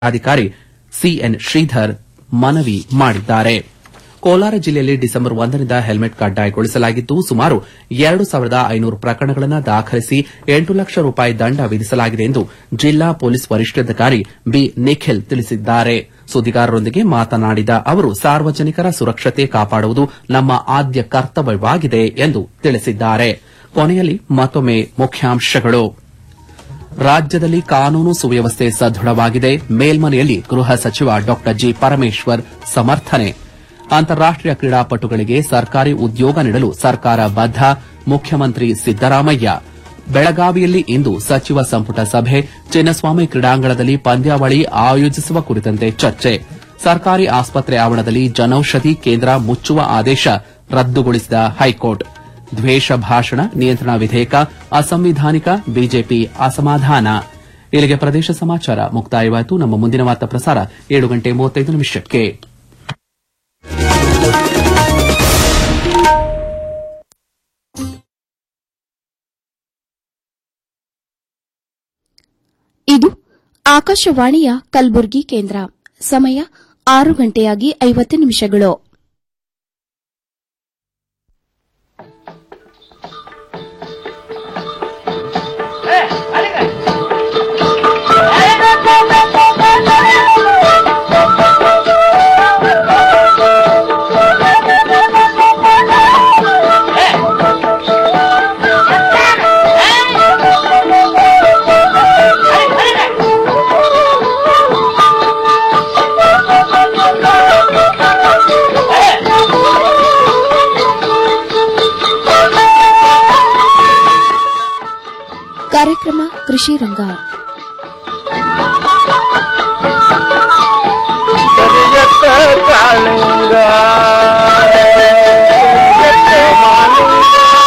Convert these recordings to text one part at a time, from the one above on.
ಅಧಿಕಾರಿ ಸಿಎನ್ ಶ್ರೀಧರ್ ಮನವಿ ಮಾಡಿದ್ದಾರೆ ಕೋಲಾರ ಜಿಲ್ಲೆಯಲ್ಲಿ ಡಿಸೆಂಬರ್ ಒಂದರಿಂದ ಹೆಲ್ಮೆಟ್ ಕಡ್ಡಾಯಗೊಳಿಸಲಾಗಿದ್ದು ಸುಮಾರು ಎರಡು ಸಾವಿರದ ಐನೂರು ಪ್ರಕರಣಗಳನ್ನು ದಾಖಲಿಸಿ ಎಂಟು ಲಕ್ಷ ರೂಪಾಯಿ ದಂಡ ವಿಧಿಸಲಾಗಿದೆ ಎಂದು ಜಿಲ್ಲಾ ಪೊಲೀಸ್ ವರಿಷ್ಠಾಧಿಕಾರಿ ಬಿ ನಿಖಿಲ್ ತಿಳಿಸಿದ್ದಾರೆ ಸುದ್ದಿಗಾರರೊಂದಿಗೆ ಮಾತನಾಡಿದ ಅವರು ಸಾರ್ವಜನಿಕರ ಸುರಕ್ಷತೆ ಕಾಪಾಡುವುದು ನಮ್ಮ ಆದ್ಯ ಕರ್ತವ್ಯವಾಗಿದೆ ಎಂದು ತಿಳಿಸಿದ್ದಾರೆ ಕೊನೆಯಲ್ಲಿ ಮತ್ತೊಮ್ಮೆ ಮುಖ್ಯಾಂಶಗಳು ರಾಜ್ಯದಲ್ಲಿ ಕಾನೂನು ಸುವ್ಯವಸ್ಥೆ ಸದೃಢವಾಗಿದೆ ಮೇಲ್ಮನೆಯಲ್ಲಿ ಗೃಹ ಸಚಿವ ಡಾ ಜಿ ಪರಮೇಶ್ವರ್ ಸಮರ್ಥನೆ ಅಂತಾರಾಷ್ಟೀಯ ಕ್ರೀಡಾಪಟುಗಳಿಗೆ ಸರ್ಕಾರಿ ಉದ್ಯೋಗ ನೀಡಲು ಸರ್ಕಾರ ಬದ್ದ ಮುಖ್ಯಮಂತ್ರಿ ಸಿದ್ದರಾಮಯ್ಯ ಬೆಳಗಾವಿಯಲ್ಲಿ ಇಂದು ಸಚಿವ ಸಂಪುಟ ಸಭೆ ಚಿನ್ನಸ್ವಾಮಿ ಕ್ರೀಡಾಂಗಣದಲ್ಲಿ ಪಂದ್ಯಾವಳಿ ಆಯೋಜಿಸುವ ಕುರಿತಂತೆ ಚರ್ಚೆ ಸರ್ಕಾರಿ ಆಸ್ಪತ್ರೆ ಆವರಣದಲ್ಲಿ ಜನೌಷಧಿ ಕೇಂದ್ರ ಮುಚ್ಚುವ ಆದೇಶ ರದ್ದುಗೊಳಿಸಿದ ಹೈಕೋರ್ಟ್ ದ್ವೇಷ ಭಾಷಣ ನಿಯಂತ್ರಣ ವಿಧೇಯಕ ಅಸಂವಿಧಾನಿಕ ಬಿಜೆಪಿ ಅಸಮಾಧಾನ ಇಲ್ಲಿಗೆ ಪ್ರದೇಶ ಸಮಾಚಾರ ಮುಕ್ತಾಯವಾಯಿತು ನಮ್ಮ ಮುಂದಿನ ವಾರ್ತಾ ಪ್ರಸಾರ ಏಳು ಗಂಟೆ ಮೂವತ್ತೈದು ನಿಮಿಷಕ್ಕೆ ಇದು ಆಕಾಶವಾಣಿಯ ಕಲಬುರಗಿ ಕೇಂದ್ರ ಸಮಯ ಆರು ಗಂಟೆಯಾಗಿ ಐವತ್ತು ನಿಮಿಷಗಳು ಕಾರ್ಯಕ್ರಮ ಕೃಷಿ ರಂಗ ಕರಿಯತ್ತ ಕಾಳಿಂಗ ಕರಿಯತ್ತ ಮಾಲಿಂಗ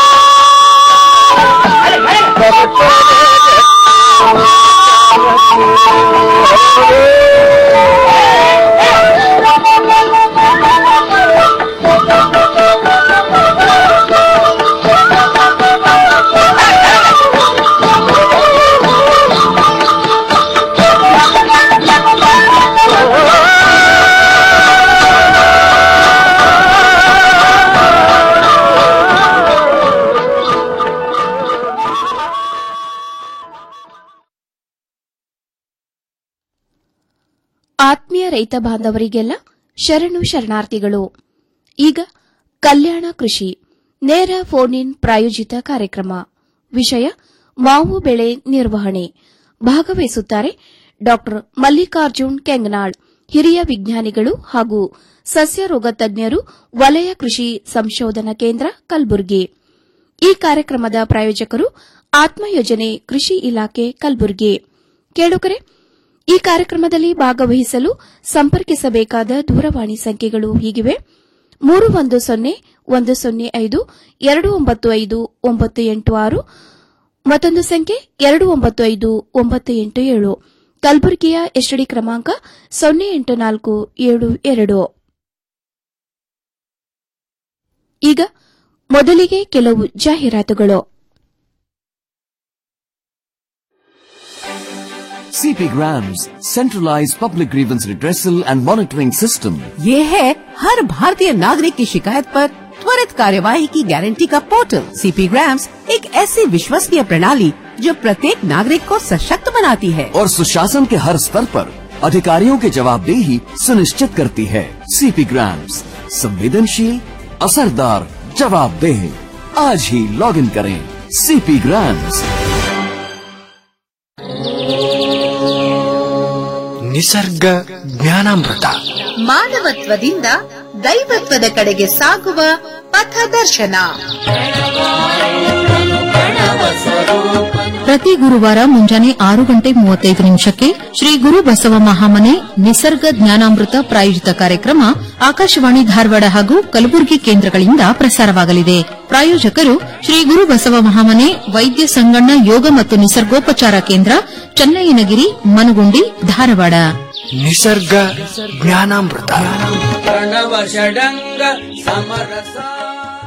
ಆತ್ಮೀಯ ರೈತ ಬಾಂಧವರಿಗೆಲ್ಲ ಶರಣು ಶರಣಾರ್ಥಿಗಳು ಈಗ ಕಲ್ಯಾಣ ಕೃಷಿ ನೇರ ಫೋನ್ ಇನ್ ಪ್ರಾಯೋಜಿತ ಕಾರ್ಯಕ್ರಮ ವಿಷಯ ಮಾವು ಬೆಳೆ ನಿರ್ವಹಣೆ ಭಾಗವಹಿಸುತ್ತಾರೆ ಡಾ ಮಲ್ಲಿಕಾರ್ಜುನ್ ಕೆಂಗನಾಳ್ ಹಿರಿಯ ವಿಜ್ಞಾನಿಗಳು ಹಾಗೂ ಸಸ್ಯ ರೋಗ ತಜ್ಞರು ವಲಯ ಕೃಷಿ ಸಂಶೋಧನಾ ಕೇಂದ್ರ ಕಲಬುರಗಿ ಈ ಕಾರ್ಯಕ್ರಮದ ಪ್ರಾಯೋಜಕರು ಆತ್ಮ ಯೋಜನೆ ಕೃಷಿ ಇಲಾಖೆ ಕಲಬುರಗಿ ಕೇಳುಗರೆ ಈ ಕಾರ್ಯಕ್ರಮದಲ್ಲಿ ಭಾಗವಹಿಸಲು ಸಂಪರ್ಕಿಸಬೇಕಾದ ದೂರವಾಣಿ ಸಂಖ್ಯೆಗಳು ಹೀಗಿವೆ ಮೂರು ಒಂದು ಸೊನ್ನೆ ಒಂದು ಸೊನ್ನೆ ಐದು ಎರಡು ಒಂಬತ್ತು ಐದು ಒಂಬತ್ತು ಎಂಟು ಆರು ಮತ್ತೊಂದು ಸಂಖ್ಯೆ ಎರಡು ಒಂಬತ್ತು ಐದು ಒಂಬತ್ತು ಎಂಟು ಏಳು ಕಲಬುರಗಿಯ ಎಸ್ಟಿಡಿ ಕ್ರಮಾಂಕ ಸೊನ್ನೆ ಎಂಟು ನಾಲ್ಕು ಏಳು ಎರಡು ಈಗ ಮೊದಲಿಗೆ ಕೆಲವು ಜಾಹೀರಾತುಗಳು CP Grams, centralized public grievance redressal and monitoring system. ये है हर भारतीय नागरिक की शिकायत पर त्वरित कार्यवाही की गारंटी का पोर्टल सीपी ग्राम्स एक ऐसी विश्वसनीय प्रणाली जो प्रत्येक नागरिक को सशक्त बनाती है और सुशासन के हर स्तर पर अधिकारियों की जवाबदेही सुनिश्चित करती है सीपी ग्राम्स संवेदनशील असरदार जवाबदेह आज ही लॉग इन करें सीपी ग्राम्स ನಿಸರ್ಗ ಜ್ಞಾನಾಮೃತ ಮಾನವತ್ವದಿಂದ ದೈವತ್ವದ ಕಡೆಗೆ ಸಾಗುವ ಪಥದರ್ಶನ ಪ್ರತಿ ಗುರುವಾರ ಮುಂಜಾನೆ ಆರು ಗಂಟೆ ಮೂವತ್ತೈದು ನಿಮಿಷಕ್ಕೆ ಶ್ರೀ ಗುರು ಬಸವ ಮಹಾಮನೆ ನಿಸರ್ಗ ಜ್ಞಾನಾಮೃತ ಪ್ರಾಯೋಜಿತ ಕಾರ್ಯಕ್ರಮ ಆಕಾಶವಾಣಿ ಧಾರವಾಡ ಹಾಗೂ ಕಲಬುರಗಿ ಕೇಂದ್ರಗಳಿಂದ ಪ್ರಸಾರವಾಗಲಿದೆ ಪ್ರಾಯೋಜಕರು ಶ್ರೀ ಗುರು ಬಸವ ಮಹಾಮನೆ ವೈದ್ಯ ಸಂಗಣ್ಣ ಯೋಗ ಮತ್ತು ನಿಸರ್ಗೋಪಚಾರ ಕೇಂದ್ರ ಚನ್ನಯ್ಯನಗಿರಿ ಮನಗುಂಡಿ ಧಾರವಾಡ ನಿಸರ್ಗ ಜ್ಞಾನಾಮೃತ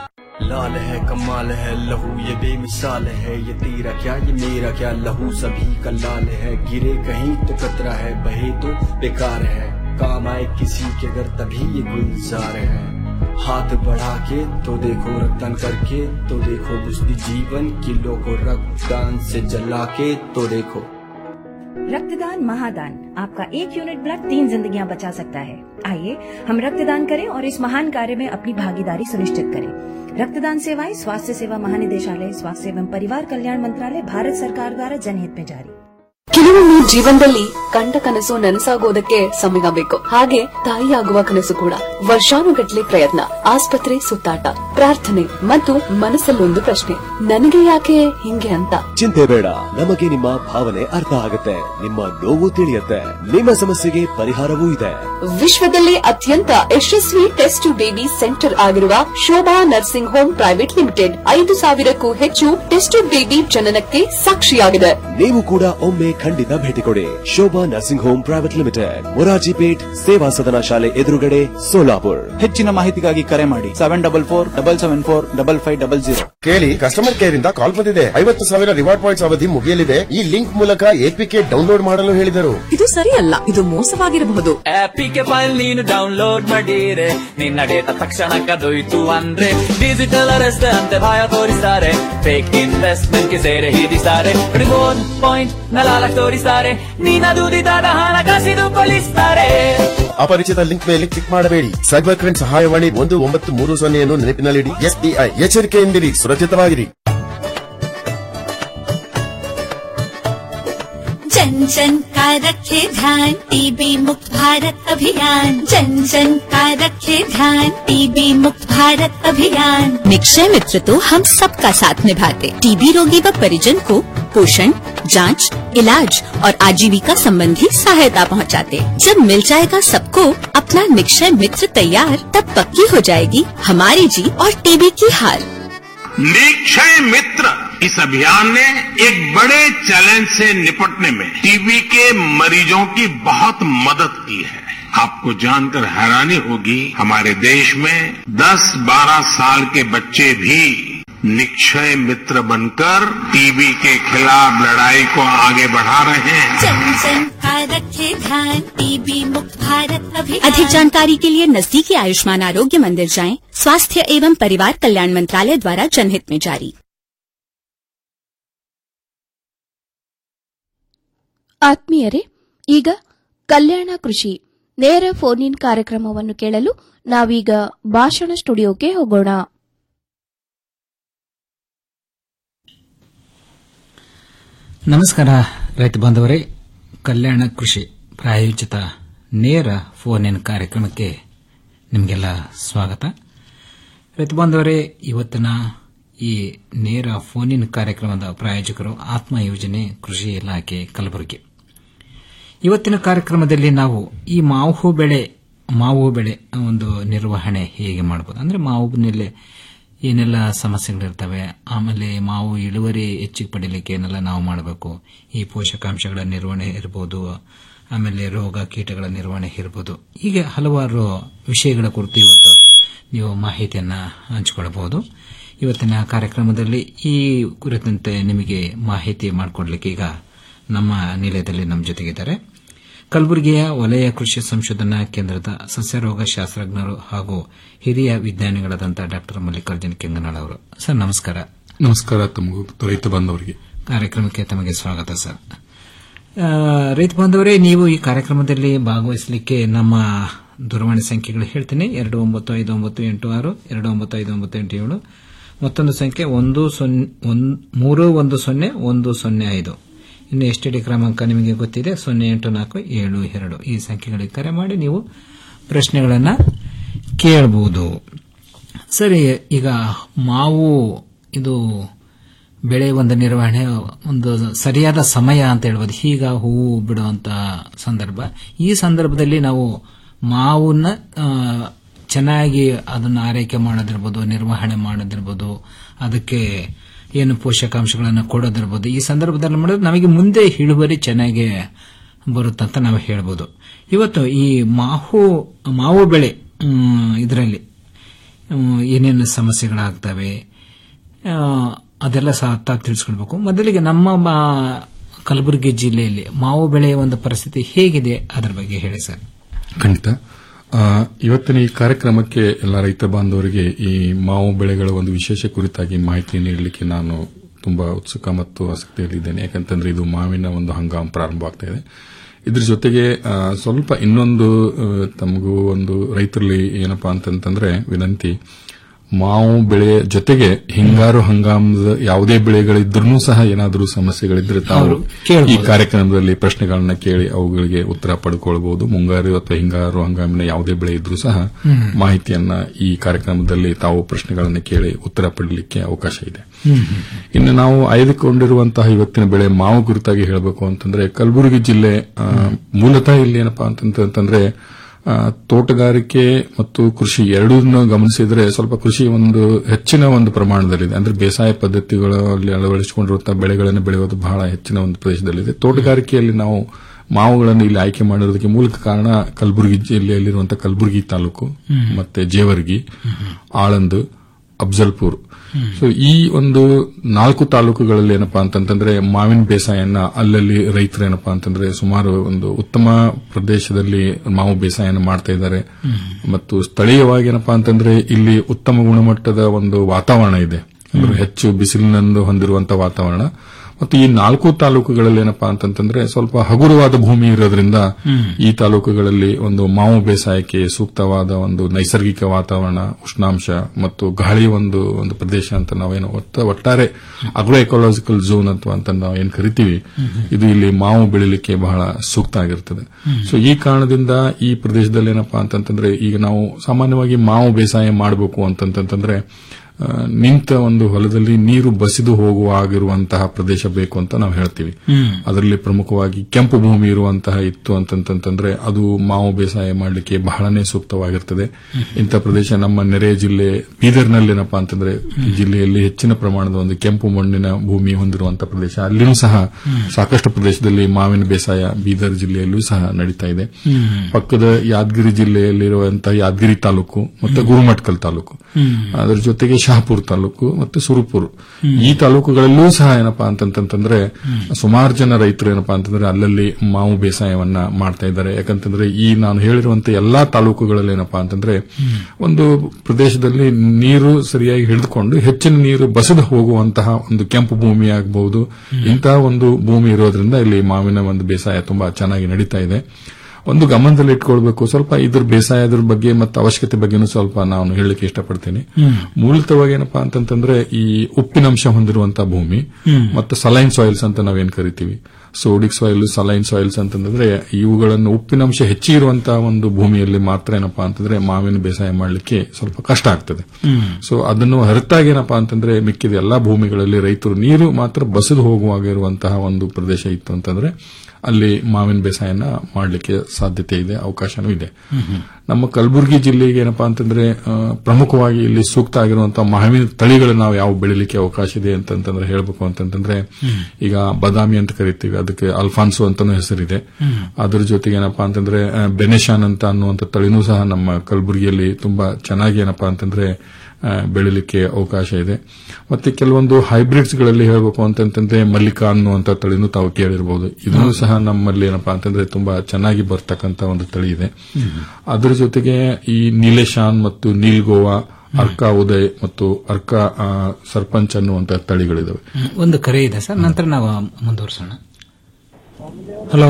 लाल है कमाल है लहू ये बेमिसाल है ये तेरा क्या ये मेरा क्या लहू सभी का लाल है गिरे कहीं तो कतरा है बहे तो बेकार है काम आए किसी के अगर तभी ये गुलजार है हाथ बढ़ा के तो देखो रक्तदान करके तो देखो बुझती जीवन किलो को रक्तदान से जला के तो देखो रक्तदान महादान आपका एक यूनिट ब्लड तीन जिंदगियां बचा सकता है आइए हम रक्तदान करें और इस महान कार्य में अपनी भागीदारी सुनिश्चित करें रक्तदान सेवाएं स्वास्थ्य सेवा महानिदेशालय स्वास्थ्य एवं परिवार कल्याण मंत्रालय भारत सरकार द्वारा जनहित में जारी ಕೆಲವೊಮ್ಮೆ ಜೀವನದಲ್ಲಿ ಕಂಡ ಕನಸು ನನಸಾಗೋದಕ್ಕೆ ಸಮಯ ಬೇಕು ಹಾಗೆ ತಾಯಿಯಾಗುವ ಕನಸು ಕೂಡ ವರ್ಷಾನುಗಟ್ಲೆ ಪ್ರಯತ್ನ ಆಸ್ಪತ್ರೆ ಸುತ್ತಾಟ ಪ್ರಾರ್ಥನೆ ಮತ್ತು ಮನಸ್ಸಲ್ಲೊಂದು ಪ್ರಶ್ನೆ ನನಗೆ ಯಾಕೆ ಹಿಂಗೆ ಅಂತ ಚಿಂತೆ ಬೇಡ ನಮಗೆ ನಿಮ್ಮ ಭಾವನೆ ಅರ್ಥ ಆಗುತ್ತೆ ನಿಮ್ಮ ನೋವು ತಿಳಿಯುತ್ತೆ ನಿಮ್ಮ ಸಮಸ್ಯೆಗೆ ಪರಿಹಾರವೂ ಇದೆ ವಿಶ್ವದಲ್ಲೇ ಅತ್ಯಂತ ಯಶಸ್ವಿ ಟೆಸ್ಟ್ ಟು ಬೇಬಿ ಸೆಂಟರ್ ಆಗಿರುವ Shobha nursing home private limited ಐದು ಸಾವಿರಕ್ಕೂ ಹೆಚ್ಚು ಟೆಸ್ಟ್ ಟು ಬೇಬಿ ಜನನಕ್ಕೆ ಸಾಕ್ಷಿಯಾಗಿದೆ ನೀವು ಕೂಡ ಒಮ್ಮೆ ಖಂಡಿತ ಭೇಟಿ ಕೊಡಿ Shobha nursing home private limited Morarji Peth Seva Sadan ಶಾಲೆ ಎದುರುಗಡೆ ಸೋಲಾಪುರ್ ಹೆಚ್ಚಿನ ಮಾಹಿತಿಗಾಗಿ ಕರೆ ಮಾಡಿ seven double four double seven four double five double zero ಕೇಳಿ ಕಸ್ಟಮರ್ ಕೇರ್ ಇಂದ ಕಾಲ್ ಬಂದಿದೆ ಐವತ್ತು ಸಾವಿರ ರಿವಾರ್ಡ್ ಪಾಯಿಂಟ್ಸ್ ಅವಧಿ ಮುಗಿಯಲಿದೆ ಈ ಲಿಂಕ್ ಮೂಲಕ ಎಪಿಕೆ ಡೌನ್ಲೋಡ್ ಮಾಡಲು ಹೇಳಿದರು ಇದು ಸರಿಯಲ್ಲ ಇದು ಮೋಸವಾಗಿರಬಹುದು ಆಪಿಗೆ ಫೈಲ್ ನೀನು ಡೌನ್ಲೋಡ್ ಮಾಡಿರೆ ನಿನ್ನ ಡೇಟಾ ತಕ್ಷಣ ಕದೊಯ್ತು ಅಂದ್ರೆ ಡಿಜಿಟಲ್ ಅರೆಸ್ಟ್ ಅಂತೆ ಭಯ ತೋರಿಸ್ತಾರೆ ಫೇಕ್ ಇನ್ವೆಸ್ಟ್ಮೆಂಟ್ ಗೆ ಸೇರೆ ಹಿಡಿಸ್ತಾರೆ ರಿಮೋಟ್ ಪಾಯಿಂಟ್ ನಲಾಲಕ್ ತೋರಿಸ್ತಾರೆ ನೀನ ದುಡಿದಾದ ಹಣ ಕಸಿದು ಕೊಲಿಸ್ತಾರೆ ಅಪರಿಚಿತ ಲಿಂಕ್ ಮೇಲೆ ಕ್ಲಿಕ್ ಮಾಡಬೇಡಿ ಸೈಬರ್ ಕ್ರೈಮ್ ಸಹಾಯವಾಣಿ ಒಂದು ಒಂಬತ್ತು ಮೂರು ಸೊನ್ನೆಯನ್ನು ನೆನಪಿನಲ್ಲಿಡಿ ಎಸ್ಬಿಐ ಎಚ್ಚರಿಕೆಯಿಂದಿರಿ ಸುರಕ್ಷಿತವಾಗಿರಿ जन जन का रखे ध्यान टीबी मुक्त भारत अभियान जन जन का रखे ध्यान टीबी मुक्त भारत अभियान निक्षय मित्र तो हम सबका साथ निभाते टीबी रोगी व परिजन को पोषण जांच, इलाज और आजीविका संबंधी सहायता पहुंचाते। जब मिल जाएगा सबको अपना निक्षय मित्र तैयार तब पक्की हो जाएगी हमारी जीत और टीबी की हार निक्षय मित्र इस अभियान ने एक बड़े चैलेंज से निपटने में टीबी के मरीजों की बहुत मदद की है आपको जानकर हैरानी होगी हमारे देश में 10-12 साल के बच्चे भी निक्षय मित्र बनकर टीबी के खिलाफ लड़ाई को आगे बढ़ा रहे हैं जन जन का रखे ध्यान टीबी मुक्त भारत अभियान अधिक जानकारी के लिए नजदीकी आयुष्मान आरोग्य मंदिर जाएं स्वास्थ्य एवं परिवार कल्याण मंत्रालय द्वारा जनहित में जारी ಆತ್ಮೀಯರೇ ಈಗ ಕಲ್ಯಾಣ ಕೃಷಿ ನೇರ ಫೋನ್ ಇನ್ ಕಾರ್ಯಕ್ರಮವನ್ನು ಕೇಳಲು ನಾವೀಗ ಭಾಷಣ ಸ್ಟುಡಿಯೋಗೆ ಹೋಗೋಣ ನಮಸ್ಕಾರ ರೈತ ಬಾಂಧವರೇ ಕಲ್ಯಾಣ ಕೃಷಿ ಪ್ರಾಯೋಜಿತ ನೇರ ಫೋನ್ ಇನ್ ಕಾರ್ಯಕ್ರಮಕ್ಕೆ ನಿಮಗೆಲ್ಲ ಸ್ವಾಗತ ರೈತ ಬಾಂಧವರೇ ಇವತ್ತಿನ ಈ ನೇರ ಫೋನ್ ಇನ್ ಕಾರ್ಯಕ್ರಮದ ಪ್ರಾಯೋಜಕರು ಆತ್ಮ ಯೋಜನೆ ಕೃಷಿ ಇಲಾಖೆ ಕಲಬುರಗಿ ಇವತ್ತಿನ ಕಾರ್ಯಕ್ರಮದಲ್ಲಿ ನಾವು ಈ ಮಾವು ಬೆಳೆ ಮಾವು ಬೆಳೆ ಒಂದು ನಿರ್ವಹಣೆ ಹೇಗೆ ಮಾಡಬಹುದು ಅಂದ್ರೆ ಮಾವಿನಲ್ಲಿ ಏನೆಲ್ಲ ಸಮಸ್ಯೆಗಳಿರ್ತವೆ ಆಮೇಲೆ ಮಾವು ಇಳುವರಿ ಹೆಚ್ಚಿಗೆ ಪಡೀಲಿಕ್ಕೆ ಏನೆಲ್ಲ ನಾವು ಮಾಡಬೇಕು ಈ ಪೋಷಕಾಂಶಗಳ ನಿರ್ವಹಣೆ ಇರಬಹುದು ಆಮೇಲೆ ರೋಗ ಕೀಟಗಳ ನಿರ್ವಹಣೆ ಇರಬಹುದು ಹೀಗೆ ಹಲವಾರು ವಿಷಯಗಳ ಕುರಿತು ಇವತ್ತು ನೀವು ಮಾಹಿತಿಯನ್ನ ಹಂಚಿಕೊಳ್ಳಬಹುದು ಇವತ್ತಿನ ಕಾರ್ಯಕ್ರಮದಲ್ಲಿ ಈ ಕುರಿತಂತೆ ನಿಮಗೆ ಮಾಹಿತಿ ಮಾಡಿಕೊಡ್ಲಿಕ್ಕೆ ಈಗ ನಮ್ಮ ನಿಲಯದಲ್ಲಿ ನಮ್ಮ ಜೊತೆಗಿದ್ದಾರೆ ಕಲಬುರಗಿಯ ವಲಯ ಕೃಷಿ ಸಂಶೋಧನಾ ಕೇಂದ್ರದ ಸಸ್ಯರೋಗ ಶಾಸ್ತ್ರಜ್ಞರು ಹಾಗೂ ಹಿರಿಯ ವಿಜ್ಞಾನಿಗಳಾದಂತಹ ಡಾಕ್ಟರ್ ಮಲ್ಲಿಕಾರ್ಜುನ ಕೆಂಗನಾಳ್ ಅವರು ಸರ್ ನಮಸ್ಕಾರ ನಮಸ್ಕಾರ ತಮಗೂ ರೈತ ಬಾಂಧವರಿಗೆ ಕಾರ್ಯಕ್ರಮಕ್ಕೆ ತಮಗೆ ಸ್ವಾಗತ ಸರ್ ಆ, ರೈತ ಬಾಂಧವರೇ ನೀವು ಈ ಕಾರ್ಯಕ್ರಮದಲ್ಲಿ ಭಾಗವಹಿಸಲಿಕ್ಕೆ ನಮ್ಮ ದೂರವಾಣಿ ಸಂಖ್ಯೆಗಳು ಹೇಳ್ತೀನಿ ಎರಡು ಒಂಬತ್ತು ಐದು ಒಂಬತ್ತು ಎಂಟು ಆರು ಎರಡು ಒಂಬತ್ತು ಐದು ಒಂಬತ್ತು ಎಂಟು ಏಳು ಮತ್ತೊಂದು ಸಂಖ್ಯೆ ಒಂದು ಸೊನ್ನೆ ಒಂದ್- ಮೂರು ಒಂದು ಸೊನ್ನೆ ಒಂದು ಸೊನ್ನೆ ಐದು ಇನ್ನು ಎಸ್ ಟಿ ಡಿ ಕ್ರಮಾಂಕ ನಿಮಗೆ ಗೊತ್ತಿದೆ ಸೊನ್ನೆ ಎಂಟು ನಾಲ್ಕು ಏಳು ಎರಡು ಈ ಸಂಖ್ಯೆಗಳಿಗೆ ಕರೆ ಮಾಡಿ ನೀವು ಪ್ರಶ್ನೆಗಳನ್ನ ಕೇಳಬಹುದು ಸರಿ ಈಗ ಮಾವು ಇದು ಬೆಳೆ ಒಂದು ನಿರ್ವಹಣೆ ಒಂದು ಸರಿಯಾದ ಸಮಯ ಅಂತ ಹೇಳ್ಬೋದು ಈಗ ಹೂವು ಬಿಡುವಂತ ಸಂದರ್ಭ ಈ ಸಂದರ್ಭದಲ್ಲಿ ನಾವು ಮಾವನ್ನ ಆ, ಚೆನ್ನಾಗಿ ಅದನ್ನ ಆರೈಕೆ ಮಾಡೋದಿರ್ಬೋದು ನಿರ್ವಹಣೆ ಮಾಡೋದಿರ್ಬೋದು ಅದಕ್ಕೆ ಏನು ಪೋಷಕಾಂಶಗಳನ್ನು ಕೊಡೋದಿರ್ಬೋದು ಈ ಸಂದರ್ಭದಲ್ಲಿ ಮಾಡಿದ್ರೆ ನಮಗೆ ಮುಂದೆ ಇಳುವರಿ ಚೆನ್ನಾಗಿ ಬರುತ್ತಂತ ನಾವು ಹೇಳ್ಬೋದು ಇವತ್ತು ಈ ಮಾವು ಮಾವು ಬೆಳೆ ಇದರಲ್ಲಿ ಹ್ಮ್, ಏನೇನು ಸಮಸ್ಯೆಗಳಾಗ್ತವೆ ಆ, ಅದೆಲ್ಲ ಸಹ ತಾವು ತಿಳಿಸ್ಕೊಳ್ಬೇಕು ಮೊದಲಿಗೆ ನಮ್ಮ ಮಾ- ಕಲಬುರಗಿ ಜಿಲ್ಲೆಯಲ್ಲಿ ಮಾವು ಬೆಳೆಯ ಒಂದು ಪರಿಸ್ಥಿತಿ ಹೇಗಿದೆ ಅದರ ಬಗ್ಗೆ ಹೇಳಿ ಸರ್ ಖಂಡಿತ ಆ, ಇವತ್ತಿನ ಈ ಕಾರ್ಯಕ್ರಮಕ್ಕೆ ಎಲ್ಲ ರೈತ ಬಾಂಧವರಿಗೆ ಈ ಮಾವು ಬೆಳೆಗಳ ಒಂದು ವಿಶೇಷ ಕುರಿತಾಗಿ ಮಾಹಿತಿ ನೀಡಲಿಕ್ಕೆ ನಾನು ತುಂಬಾ ಉತ್ಸುಕ ಮತ್ತು ಆಸಕ್ತಿಯಲ್ಲಿದ್ದೇನೆ ಯಾಕಂತಂದ್ರೆ ಇದು ಮಾವಿನ ಒಂದು ಹಂಗಾಮ ಪ್ರಾರಂಭವಾಗ್ತಾ ಇದೆ ಇದ್ರ ಜೊತೆಗೆ ಆ, ಸ್ವಲ್ಪ ಇನ್ನೊಂದು ಆ, ತಮಗೂ ಒಂದು ರೈತರಲ್ಲಿ ಏನಪ್ಪಾ ಅಂತಂತಂದ್ರೆ ವಿನಂತಿ ಮಾವು ಬೆಳೆ ಜೊತೆಗೆ ಹಿಂಗಾರು ಹಂಗಾಮದ ಯಾವುದೇ ಬೆಳೆಗಳಿದ್ರೂ ಸಹ ಏನಾದರೂ ಸಮಸ್ಯೆಗಳಿದ್ರೆ ತಾವು ಹೌದು, ಕೇಳ್ಬೋದು. ಈ ಕಾರ್ಯಕ್ರಮದಲ್ಲಿ ಪ್ರಶ್ನೆಗಳನ್ನ ಕೇಳಿ ಅವುಗಳಿಗೆ ಉತ್ತರ ಪಡ್ಕೊಳ್ಬಹುದು ಮುಂಗಾರು ಅಥವಾ ಹಿಂಗಾರು ಹಂಗಾಮಿನ ಯಾವುದೇ ಬೆಳೆ ಇದ್ರೂ ಸಹ ಹ್ಮ್. ಮಾಹಿತಿಯನ್ನ ಈ ಕಾರ್ಯಕ್ರಮದಲ್ಲಿ ತಾವು ಪ್ರಶ್ನೆಗಳನ್ನ ಕೇಳಿ ಉತ್ತರ ಪಡಲಿಕ್ಕೆ ಅವಕಾಶ ಇದೆ ಇನ್ನು ನಾವು ಆಯ್ದುಕೊಂಡಿರುವಂತಹ ಇವತ್ತಿನ ಬೆಳೆ ಮಾವು ಕುರಿತಾಗಿ ಹೇಳಬೇಕು ಅಂತಂದ್ರೆ ಕಲಬುರಗಿ ಜಿಲ್ಲೆ ಆ, ಮೂಲತಃ ಇಲ್ಲಿ ಏನಪ್ಪಾ ಅಂತಂತಂದ್ರೆ ಆ, ತೋಟಗಾರಿಕೆ ಮತ್ತು ಕೃಷಿ ಎರಡನ್ನೂ ಗಮನಿಸಿದ್ರೆ ಸ್ವಲ್ಪ ಕೃಷಿ ಒಂದು ಹೆಚ್ಚಿನ ಒಂದು ಪ್ರಮಾಣದಲ್ಲಿದೆ ಅಂದ್ರೆ ಬೇಸಾಯ ಪದ್ಧತಿಗಳಲ್ಲಿ ಅಳವಡಿಸಿಕೊಂಡಿರುವಂತಹ ಬೆಳೆಗಳನ್ನು ಬೆಳೆಯೋದು ಬಹಳ ಹೆಚ್ಚಿನ ಒಂದು ಪ್ರದೇಶದಲ್ಲಿದೆ ತೋಟಗಾರಿಕೆಯಲ್ಲಿ ನಾವು ಮಾವುಗಳನ್ನು ಇಲ್ಲಿ ಆಯ್ಕೆ ಮಾಡಿರೋದಕ್ಕೆ ಮೂಲಕ ಕಾರಣ ಕಲಬುರಗಿ ಜಿಲ್ಲೆಯಲ್ಲಿರುವಂತಹ ಕಲಬುರಗಿ ತಾಲೂಕು ಹ್ಮ್. ಮತ್ತೆ ಜೇವರ್ಗಿ ಆಳಂದ್ ಅಫ್ಜಲ್ಪುರ್ ಸೊ ಈ ಒಂದು ನಾಲ್ಕು ತಾಲೂಕುಗಳಲ್ಲಿ ಏನಪ್ಪಾ ಅಂತಂತಂದ್ರೆ ಮಾವಿನ ಬೇಸಾಯನ ಅಲ್ಲಲ್ಲಿ ರೈತರು ಏನಪ್ಪಾ ಅಂತಂದ್ರೆ ಸುಮಾರು ಒಂದು ಉತ್ತಮ ಪ್ರದೇಶದಲ್ಲಿ ಮಾವು ಬೇಸಾಯನ ಮಾಡ್ತಾ ಇದ್ದಾರೆ ಮತ್ತು ಸ್ಥಳೀಯವಾಗಿ ಏನಪ್ಪಾ ಅಂತಂದ್ರೆ ಇಲ್ಲಿ ಉತ್ತಮ ಗುಣಮಟ್ಟದ ಒಂದು ವಾತಾವರಣ ಇದೆ ಅಂದ್ರೆ ಹೆಚ್ಚು ಬಿಸಿಲಿನಂದು ಹೊಂದಿರುವಂತಹ ವಾತಾವರಣ ಮತ್ತು ಈ ನಾಲ್ಕು ತಾಲೂಕುಗಳಲ್ಲಿ ಏನಪ್ಪಾ ಅಂತಂತಂದ್ರೆ ಸ್ವಲ್ಪ ಹಗುರವಾದ ಭೂಮಿ ಇರೋದ್ರಿಂದ ಹ್ಮ್. ಈ ತಾಲೂಕುಗಳಲ್ಲಿ ಒಂದು ಮಾವು ಬೇಸಾಯಕ್ಕೆ ಸೂಕ್ತವಾದ ಒಂದು ನೈಸರ್ಗಿಕ ವಾತಾವರಣ ಉಷ್ಣಾಂಶ ಮತ್ತು ಗಾಳಿ ಒಂದು ಒಂದು ಪ್ರದೇಶ ಅಂತ ನಾವೇನು ಒಟ್ಟ- ಒಟ್ಟಾರೆ ಅಗ್ರೋ ಎಕಾಲಜಿಕಲ್ ಝೋನ್ ಅಥವಾ ಅಂತ ನಾವು ಏನ್ ಕರಿತೀವಿ ಇದು ಇಲ್ಲಿ ಮಾವು ಬೆಳಿಲಿಕ್ಕೆ ಬಹಳ ಸೂಕ್ತ ಆಗಿರ್ತದೆ ಸೊ ಈ ಕಾರಣದಿಂದ ಈ ಪ್ರದೇಶದಲ್ಲಿ ಏನಪ್ಪಾ ಅಂತಂತಂದ್ರೆ ಈಗ ನಾವು ಸಾಮಾನ್ಯವಾಗಿ ಮಾವು ಬೇಸಾಯ ಮಾಡಬೇಕು ಅಂತಂತಂದ್ರೆ ಆ, ನಿಂತ ಒಂದು ಹೊಲದಲ್ಲಿ ನೀರು ಬಸಿದು ಹೋಗುವ ಆಗಿರುವಂತಹ ಪ್ರದೇಶ ಬೇಕು ಅಂತ ನಾವು ಹೇಳ್ತೀವಿ ಹ್ಮ್. ಅದರಲ್ಲಿ ಪ್ರಮುಖವಾಗಿ ಕೆಂಪು ಭೂಮಿ ಇರುವಂತಹ ಇತ್ತು ಅಂತಂತಂದ್ರೆ ಅದು ಮಾವು ಬೇಸಾಯ ಮಾಡಲಿಕ್ಕೆ ಬಹಳನೇ ಸೂಕ್ತವಾಗಿರ್ತದೆ ಇಂಥ ಪ್ರದೇಶ ನಮ್ಮ ನೆರೆಯ ಜಿಲ್ಲೆ ಬೀದರ್ನಲ್ಲಿ ಏನಪ್ಪಾ ಅಂತಂದ್ರೆ ಈ ಜಿಲ್ಲೆಯಲ್ಲಿ ಹೆಚ್ಚಿನ ಪ್ರಮಾಣದ ಒಂದು ಕೆಂಪು ಮಣ್ಣಿನ ಭೂಮಿ ಹೊಂದಿರುವಂತಹ ಪ್ರದೇಶ ಅಲ್ಲಿನೂ ಸಹ ಸಾಕಷ್ಟು ಪ್ರದೇಶದಲ್ಲಿ ಮಾವಿನ ಬೇಸಾಯ ಬೀದರ್ ಜಿಲ್ಲೆಯಲ್ಲೂ ಸಹ ನಡೀತಾ ಇದೆ ಹ್ಮ್. ಪಕ್ಕದ ಯಾದಗಿರಿ ಜಿಲ್ಲೆಯಲ್ಲಿರುವಂತಹ ಯಾದಗಿರಿ ತಾಲೂಕು ಮತ್ತು ಗುರುಮಟ್ಕಲ್ ತಾಲೂಕು ಹ್ಮ್. ಅದರ ಜೊತೆಗೆ ಶಹಾಪುರ್ ತಾಲೂಕು ಮತ್ತು ಸುರಪುರ್ ಈ ತಾಲೂಕುಗಳಲ್ಲೂ ಸಹ ಏನಪ್ಪಾ ಅಂತಂತಂದ್ರೆ ಸುಮಾರು ಜನ ರೈತರು ಏನಪ್ಪಾ ಅಂತಂದ್ರೆ ಅಲ್ಲಲ್ಲಿ ಮಾವು ಬೇಸಾಯವನ್ನ ಮಾಡ್ತಾ ಇದ್ದಾರೆ ಯಾಕಂತಂದ್ರೆ ಈ ನಾನು ಹೇಳಿರುವಂತ ಎಲ್ಲಾ ತಾಲೂಕುಗಳಲ್ಲಿ ಏನಪ್ಪಾ ಅಂತಂದ್ರೆ ಒಂದು ಪ್ರದೇಶದಲ್ಲಿ ನೀರು ಸರಿಯಾಗಿ ಹಿಡಿದುಕೊಂಡು ಹೆಚ್ಚಿನ ನೀರು ಬಸದು ಹೋಗುವಂತಹ ಒಂದು ಕೆಂಪು ಭೂಮಿ ಆಗಬಹುದು ಇಂತಹ ಒಂದು ಭೂಮಿ ಇರೋದ್ರಿಂದ ಇಲ್ಲಿ ಮಾವಿನ ಒಂದು ಬೇಸಾಯ ತುಂಬಾ ಚೆನ್ನಾಗಿ ನಡೀತಾ ಇದೆ ಒಂದು ಗಮನದಲ್ಲಿ ಇಟ್ಕೊಳ್ಬೇಕು ಸ್ವಲ್ಪ ಇದ್ರ ಬೇಸಾಯದ ಬಗ್ಗೆ ಮತ್ತು ಅವಶ್ಯಕತೆ ಬಗ್ಗೆನೂ ಸ್ವಲ್ಪ ನಾನು ಹೇಳಲಿಕ್ಕೆ ಇಷ್ಟಪಡ್ತೀನಿ ಹ್ಮ್. ಮೂಲತವಾಗಿ ಏನಪ್ಪಾ ಅಂತಂತಂದ್ರೆ ಈ ಉಪ್ಪಿನಂಶ ಹೊಂದಿರುವಂತಹ ಭೂಮಿ ಹ್ಮ್. ಮತ್ತು ಸಲೈನ್ ಸಾಯಿಲ್ಸ್ ಅಂತ ನಾವೇನ್ ಕರಿತೀವಿ ಸೋಡಿಕ್ ಸಾಯಿಲ್ ಸಲೈನ್ ಸಾಯಿಲ್ಸ್ ಅಂತಂದ್ರೆ ಇವುಗಳನ್ನು ಉಪ್ಪಿನಂಶ ಹೆಚ್ಚಿರುವಂತಹ ಒಂದು ಭೂಮಿಯಲ್ಲಿ ಮಾತ್ರ ಏನಪ್ಪಾ ಅಂತಂದ್ರೆ ಮಾವಿನ ಬೇಸಾಯ ಮಾಡಲಿಕ್ಕೆ ಸ್ವಲ್ಪ ಕಷ್ಟ ಆಗ್ತದೆ ಹ್ಮ್. ಸೊ ಅದನ್ನು ಹೊರತಾಗಿ ಏನಪ್ಪಾ ಅಂತಂದ್ರೆ ಮಿಕ್ಕಿದ ಎಲ್ಲಾ ಭೂಮಿಗಳಲ್ಲಿ ರೈತರು ನೀರು ಮಾತ್ರ ಬಸದು ಹೋಗುವಾಗಿರುವಂತಹ ಒಂದು ಪ್ರದೇಶ ಇತ್ತು ಅಂತಂದ್ರೆ ಅಲ್ಲಿ ಮಾವಿನ ಬೇಸಾಯನ ಮಾಡಲಿಕ್ಕೆ ಸಾಧ್ಯತೆ ಇದೆ ಅವಕಾಶನೂ ಇದೆ ನಮ್ಮ ಕಲಬುರಗಿ ಜಿಲ್ಲೆಗೆ ಏನಪ್ಪಾ ಅಂತಂದ್ರೆ ಆ, ಪ್ರಮುಖವಾಗಿ ಇಲ್ಲಿ ಸೂಕ್ತ ಆಗಿರುವಂತಹ ಮಾವಿನ ತಳಿಗಳು ನಾವು ಯಾವ ಬೆಳಿಲಿಕ್ಕೆ ಅವಕಾಶ ಇದೆ ಅಂತಂತಂದ್ರೆ ಹೇಳ್ಬೇಕು ಅಂತಂತಂದ್ರೆ ಈಗ ಬಾದಾಮಿ ಅಂತ ಕರಿತೀವಿ ಅದಕ್ಕೆ ಅಲ್ಫಾನ್ಸೋ ಅಂತಾನೂ ಹೆಸರಿದೆ ಅದ್ರ ಜೊತೆಗೆ ಏನಪ್ಪಾ ಅಂತಂದ್ರೆ ಆ, ಬೆನೆಶಾನ್ ಅಂತ ಅನ್ನುವಂಥ ತಳಿನೂ ಸಹ ನಮ್ಮ ಕಲಬುರಗಿಯಲ್ಲಿ ತುಂಬಾ ಚೆನ್ನಾಗಿ ಏನಪ್ಪಾ ಅಂತಂದ್ರೆ ಆ, ಬೆಳಿಲಿಕ್ಕೆ ಅವಕಾಶ ಇದೆ ಮತ್ತೆ ಕೆಲವೊಂದು ಹೈಬ್ರಿಡ್ಸ್ ಗಳಲ್ಲಿ ಹೇಳಬೇಕು ಅಂತಂತಂದ್ರೆ ಮಲ್ಲಿಕಾ ಅನ್ನುವಂತ ತಳಿನೂ ತಾವು ಕೇಳಿರಬಹುದು ಇದನ್ನು ಸಹ ನಮ್ಮಲ್ಲಿ ಏನಪ್ಪಾ ಅಂತಂದ್ರೆ ತುಂಬಾ ಚೆನ್ನಾಗಿ ಬರ್ತಕ್ಕಂತ ಒಂದು ತಳಿ ಇದೆ ಅದರ ಜೊತೆಗೆ ಈ ನೀಲೇಶಾನ್ ಮತ್ತು ನೀಲ್ ಗೋವಾ ಅರ್ಕಾ ಉದಯ್ ಮತ್ತು ಅರ್ಕಾ ಆ, ಸರ್ಪಂಚ್ ಅನ್ನುವಂತ ತಳಿಗಳಿದಾವೆ ಹ್ಮ್. ಒಂದು ಕರೆ ಇದೆ ಸರ್ ನಂತರ ನಾವು ಮುಂದುವರಿಸೋಣ ಹಲೋ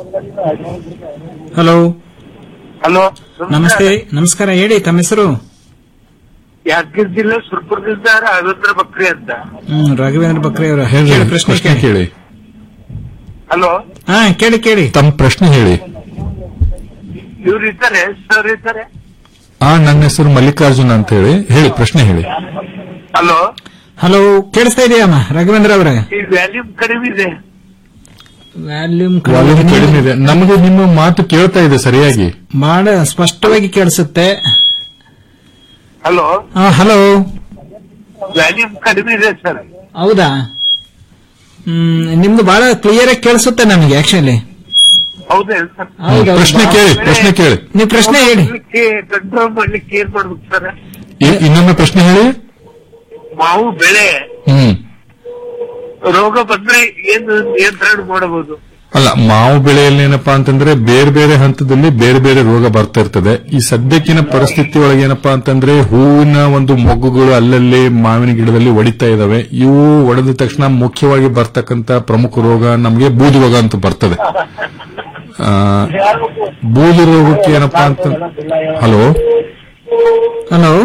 ಹಲೋ ಹಲೋ ನಮಸ್ತೆ ನಮಸ್ಕಾರ ಹೇಳಿ ತಮ್ಮ ಹೆಸರು ಯಾದಗಿರಿ ಜಿಲ್ಲೆ ಸುರ್ಪುರದಿಂದ ರಾಘವೇಂದ್ರ ಬಕ್ರಿ ಅಂತ ಹ್ಮ್ ರಾಘವೇಂದ್ರ ಬಕ್ರೆ ಅವರು ಹೇಳಿ ಕೇಳಿ ಪ್ರಶ್ನೆ ಪ್ರಶ್ನೆ ಕೇಳಿ ಕೇಳಿ ಹಲೋ ಹಾ ಕೇಳಿ ಕೇಳಿ ತಮ್ಮ ಪ್ರಶ್ನೆ ಹೇಳಿ ಇವ್ರು ಇದ್ದಾರೆ ಸರ್ ಇದ್ದಾರೆ ಆ ನನ್ನ ಹೆಸರು ಮಲ್ಲಿಕಾರ್ಜುನ್ ಅಂತ ಹೇಳಿ ಹೇಳಿ ಪ್ರಶ್ನೆ ಹೇಳಿ ಹಲೋ ಹಲೋ ಕೇಳಿಸ್ತಾ ಇದೆಯಮ್ಮ ರಾಘವೇಂದ್ರ ಅವರೇ ಈ ವ್ಯಾಲ್ಯೂಮ್ ಕಡಿಮೆ ಇದೆ ವ್ಯಾಲ್ಯೂಮ್ ವಾಲ್ಯೂಮ್ ಕಡಿಮೆ ಇದೆ ನಮಗೆ ನಿಮ್ಮ ಮಾತು ಕೇಳ್ತಾ ಇದೆ ಸರಿಯಾಗಿ ಮಾಡ ಸ್ಪಷ್ಟವಾಗಿ ಕೇಳಿಸುತ್ತೆ ಹಲೋ ಹಲೋ ವ್ಯಾಲ್ಯೂಮ್ ಕಡಿಮೆ ಇದೆ ಸರ್ ಹೌದಾ ಹ್ಮ್ ನಿಮ್ದು ಬಹಳ ಕ್ಲಿಯರ್ ಆಗಿ ಕೇಳಿಸುತ್ತೆ ನಮಗೆ ಆಕ್ಚುಲಿ ಹೌದೇನು ಸರ್ ಹೌದು, ಹೌದು. ಪ್ರಶ್ನೆ ಕೇಳಿ ಪ್ರಶ್ನೆ ಕೇಳಿ ನೀವು ಪ್ರಶ್ನೆ ಹೇಳಿ ಕಂಟ್ರೋಲ್ ಮಾಡ್ಲಿಕ್ಕೆ ಏನ್ ಮಾಡ್ಬೇಕು ಸರ್ ಇ- ಇನ್ನೊಮ್ಮೆ ಪ್ರಶ್ನೆ ಹೇಳಿ ಮಾವು ಬೆಳೆ ಹ್ಮ್ ರೋಗ ಬಂದ್ರೆ ಏನು ನಿಯಂತ್ರಣ ಮಾಡಬಹುದು ಅಲ್ಲ ಮಾವು ಬೆಳೆಯಲ್ಲಿ ಏನಪ್ಪಾ ಅಂತಂದ್ರೆ ಬೇರೆ ಬೇರೆ ಹಂತದಲ್ಲಿ ಬೇರೆ ಬೇರೆ ರೋಗ ಬರ್ತಾ ಇರ್ತದೆ ಈ ಸದ್ಯಕ್ಕಿನ ಪರಿಸ್ಥಿತಿ ಒಳಗೆ ಏನಪ್ಪಾ ಅಂತಂದ್ರೆ ಹೂವಿನ ಒಂದು ಮೊಗ್ಗುಗಳು ಅಲ್ಲಲ್ಲಿ ಮಾವಿನ ಗಿಡದಲ್ಲಿ ಒಡಿತಾ ಇದಾವೆ ಇವು ಒಡೆದ ತಕ್ಷಣ ಮುಖ್ಯವಾಗಿ ಬರ್ತಕ್ಕಂತ ಪ್ರಮುಖ ರೋಗ ನಮಗೆ ಬೂದು ರೋಗ ಅಂತ ಬರ್ತದೆ ಆ, ಬೂದು ರೋಗಕ್ಕೆ ಏನಪ್ಪಾ ಅಂತ ಹಲೋ ಹಲೋ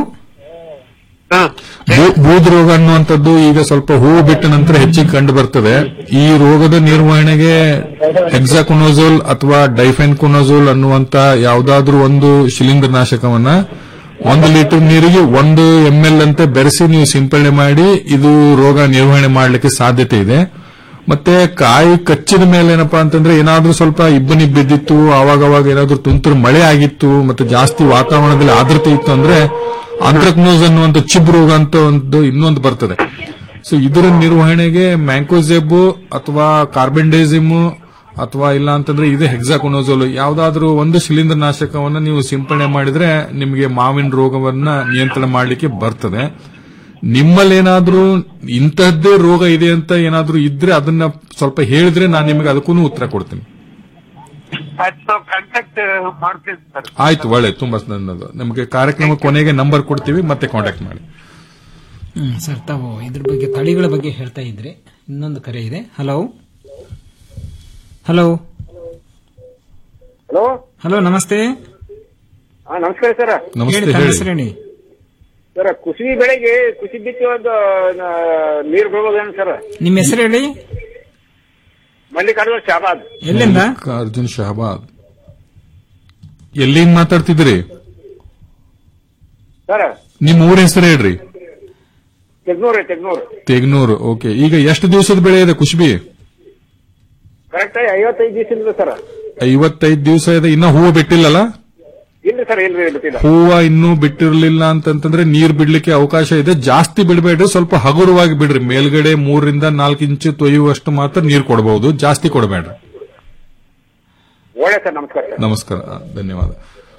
ಬೂ- ಬೂದು ರೋಗ ಅನ್ನುವಂಥದ್ದು ಈಗ ಸ್ವಲ್ಪ ಹೂವು ಬಿಟ್ಟ ನಂತರ ಹೆಚ್ಚಿಗೆ ಕಂಡು ಬರ್ತದೆ ಈ ರೋಗದ ನಿರ್ವಹಣೆಗೆ ಹೆಕ್ಸಾಕೊನೋಜೋಲ್ ಅಥವಾ ಡೈಫೆನ್ಕೊನೋಜೋಲ್ ಅನ್ನುವಂತ ಯಾವುದಾದ್ರೂ ಒಂದು ಶಿಲೀಂಧ್ರನಾಶಕವನ್ನ ಒಂದು ಲೀಟರ್ ನೀರಿಗೆ ಒಂದು ಎಂ ಎಲ್ ಅಂತೆ ಬೆರೆಸಿ ನೀವು ಸಿಂಪಡಣೆ ಮಾಡಿ ಇದು ರೋಗ ನಿರ್ವಹಣೆ ಮಾಡಲಿಕ್ಕೆ ಸಾಧ್ಯತೆ ಇದೆ ಮತ್ತೆ ಕಾಯಿ ಕಚ್ಚಿದ ಮೇಲೆ ಏನಪ್ಪಾ ಅಂತಂದ್ರೆ ಏನಾದ್ರೂ ಸ್ವಲ್ಪ ಇಬ್ಬನಿ ಬಿದ್ದಿತ್ತು ಆವಾಗವಾಗ ಏನಾದ್ರೂ ತುಂತುರು ಮಳೆ ಆಗಿತ್ತು ಮತ್ತೆ ಜಾಸ್ತಿ ವಾತಾವರಣದಲ್ಲಿ ಆರ್ದ್ರತೆ ಇತ್ತು ಅಂದ್ರೆ ಆಂಥ್ರಕ್ನೋಸ್ ಅನ್ನುವಂಥ ಚಿಬ್ ರೋಗ ಅಂತ ಒಂದು ಇನ್ನೊಂದು ಬರ್ತದೆ ಸೊ ಇದರ ನಿರ್ವಹಣೆಗೆ ಮ್ಯಾಂಕೋಸೆಬ್ ಅಥವಾ ಕಾರ್ಬೆಂಡೈಸಿಮ್ ಅಥವಾ ಇಲ್ಲ ಅಂತಂದ್ರೆ ಇದೆ ಹೆಕ್ಸಾಕೊನೋಸೋಲ್ ಯಾವ್ದಾದ್ರೂ ಒಂದು ಶಿಲೀಂಧ್ರನಾಶಕವನ್ನ ನೀವು ಸಿಂಪಡಣೆ ಮಾಡಿದ್ರೆ ನಿಮಗೆ ಮಾವಿನ ರೋಗವನ್ನ ನಿಯಂತ್ರಣ ಮಾಡಲಿಕ್ಕೆ ಬರ್ತದೆ ನಿಮ್ಮಲ್ಲೇನಾದ್ರೂ ಇಂತಹದ್ದೇ ರೋಗ ಇದೆ ಅಂತ ಏನಾದ್ರೂ ಇದ್ರೆ ಅದನ್ನ ಸ್ವಲ್ಪ ಹೇಳಿದ್ರೆ ನಾನು ನಿಮಗೆ ಅದಕ್ಕೂ ಉತ್ತರ ಕೊಡ್ತೀನಿ ಕಾಂಟ್ಯಾಕ್ಟ್ ಮಾಡ್ತೀನಿ ಸರ್ ಆಯ್ತು ಒಳ್ಳೆ ತುಂಬಾ ನನ್ನದು ನಮಗೆ ಕಾರ್ಯಕ್ರಮ ಕೊನೆಗೆ ನಂಬರ್ ಕೊಡ್ತೀವಿ ಮತ್ತೆ ಕಾಂಟ್ಯಾಕ್ಟ್ ಮಾಡಿ ಹ್ಮ್ ಸರ್ ತಾವು ಇದ್ರ ಬಗ್ಗೆ ತಳಿಗಳ ಬಗ್ಗೆ ಹೇಳ್ತಾ ಇದ್ರೆ ಇನ್ನೊಂದು ಕರೆ ಇದೆ ಹಲೋ ಹಲೋ ಹಲೋ ಹಲೋ ನಮಸ್ತೆ ಹಾ ನಮಸ್ಕಾರ ಸರ್ ಹೇಳಿ ತಮ್ಮ ಹೆಸರು ಹೇಳಿ ಸರ್ ಕುಸುಬಿ ಬೆಳೆಗೆ ಕುಸಿ ಬಿತ್ತಿ ಒಂದು ನ- ನೀರು ಬಿಡ್ಬೋದೇನು ಸರ್ ನಿಮ್ಮ ಹೆಸರು ಹೇಳಿ ಮಲ್ಲಿಕಾರ್ಜುನ ಶಾಬಾದ್ ಎಲ್ಲಿಂದ ಅರ್ಜುನ್ ಶಹಬಾದ್ ಎಲ್ಲಿಂದ ಮಾತಾಡ್ತಿದ್ರಿ ಸರ್ ನಿಮ್ ಊರ ಹೆಸರು ಹೇಳ್ರಿ ತೆಗ್ನೂರು ತೆಗ್ನೂರು ತೆಗ್ನೂರು ಓಕೆ ಈಗ ಎಷ್ಟು ದಿವಸದ ಬೆಳೆ ಇದೆ ಕುಶ್ಬಿ ಕರೆಕ್ಟ್ ಆಗಿ ಐವತ್ತೈದು ದಿವಸದಿಂದ ಸರ್ ಐವತ್ತೈದು ದಿವಸ ಇದೆ ಇನ್ನ ಹೂವು ಬಿಟ್ಟಿಲ್ಲಲ್ಲ ಇಲ್ರಿ ಸರ್ ಇಲ್ರಿ ಬಿಟ್ಟಿಲ್ಲ ಹೂವ ಇನ್ನೂ ಬಿಟ್ಟಿರ್ಲಿಲ್ಲ ಅಂತಂತಂದ್ರೆ ನೀರ್ ಬಿಡ್ಲಿಕ್ಕೆ ಅವಕಾಶ ಇದೆ ಜಾಸ್ತಿ ಬಿಡಬೇಡ್ರಿ ಸ್ವಲ್ಪ ಹಗುರವಾಗಿ ಬಿಡ್ರಿ ಮೇಲ್ಗಡೆ ಮೂರರಿಂದ ನಾಲ್ಕು ಇಂಚು ತೊಯ್ಯುವಷ್ಟು ಮಾತ್ರ ನೀರ್ ಕೊಡಬಹುದು ಜಾಸ್ತಿ ಕೊಡಬೇಡ್ರಿ ಒಳ್ಳೆ ಸರ್ ನಮಸ್ಕಾರ ಸರ್ ನಮಸ್ಕಾರ ಆ, ಧನ್ಯವಾದ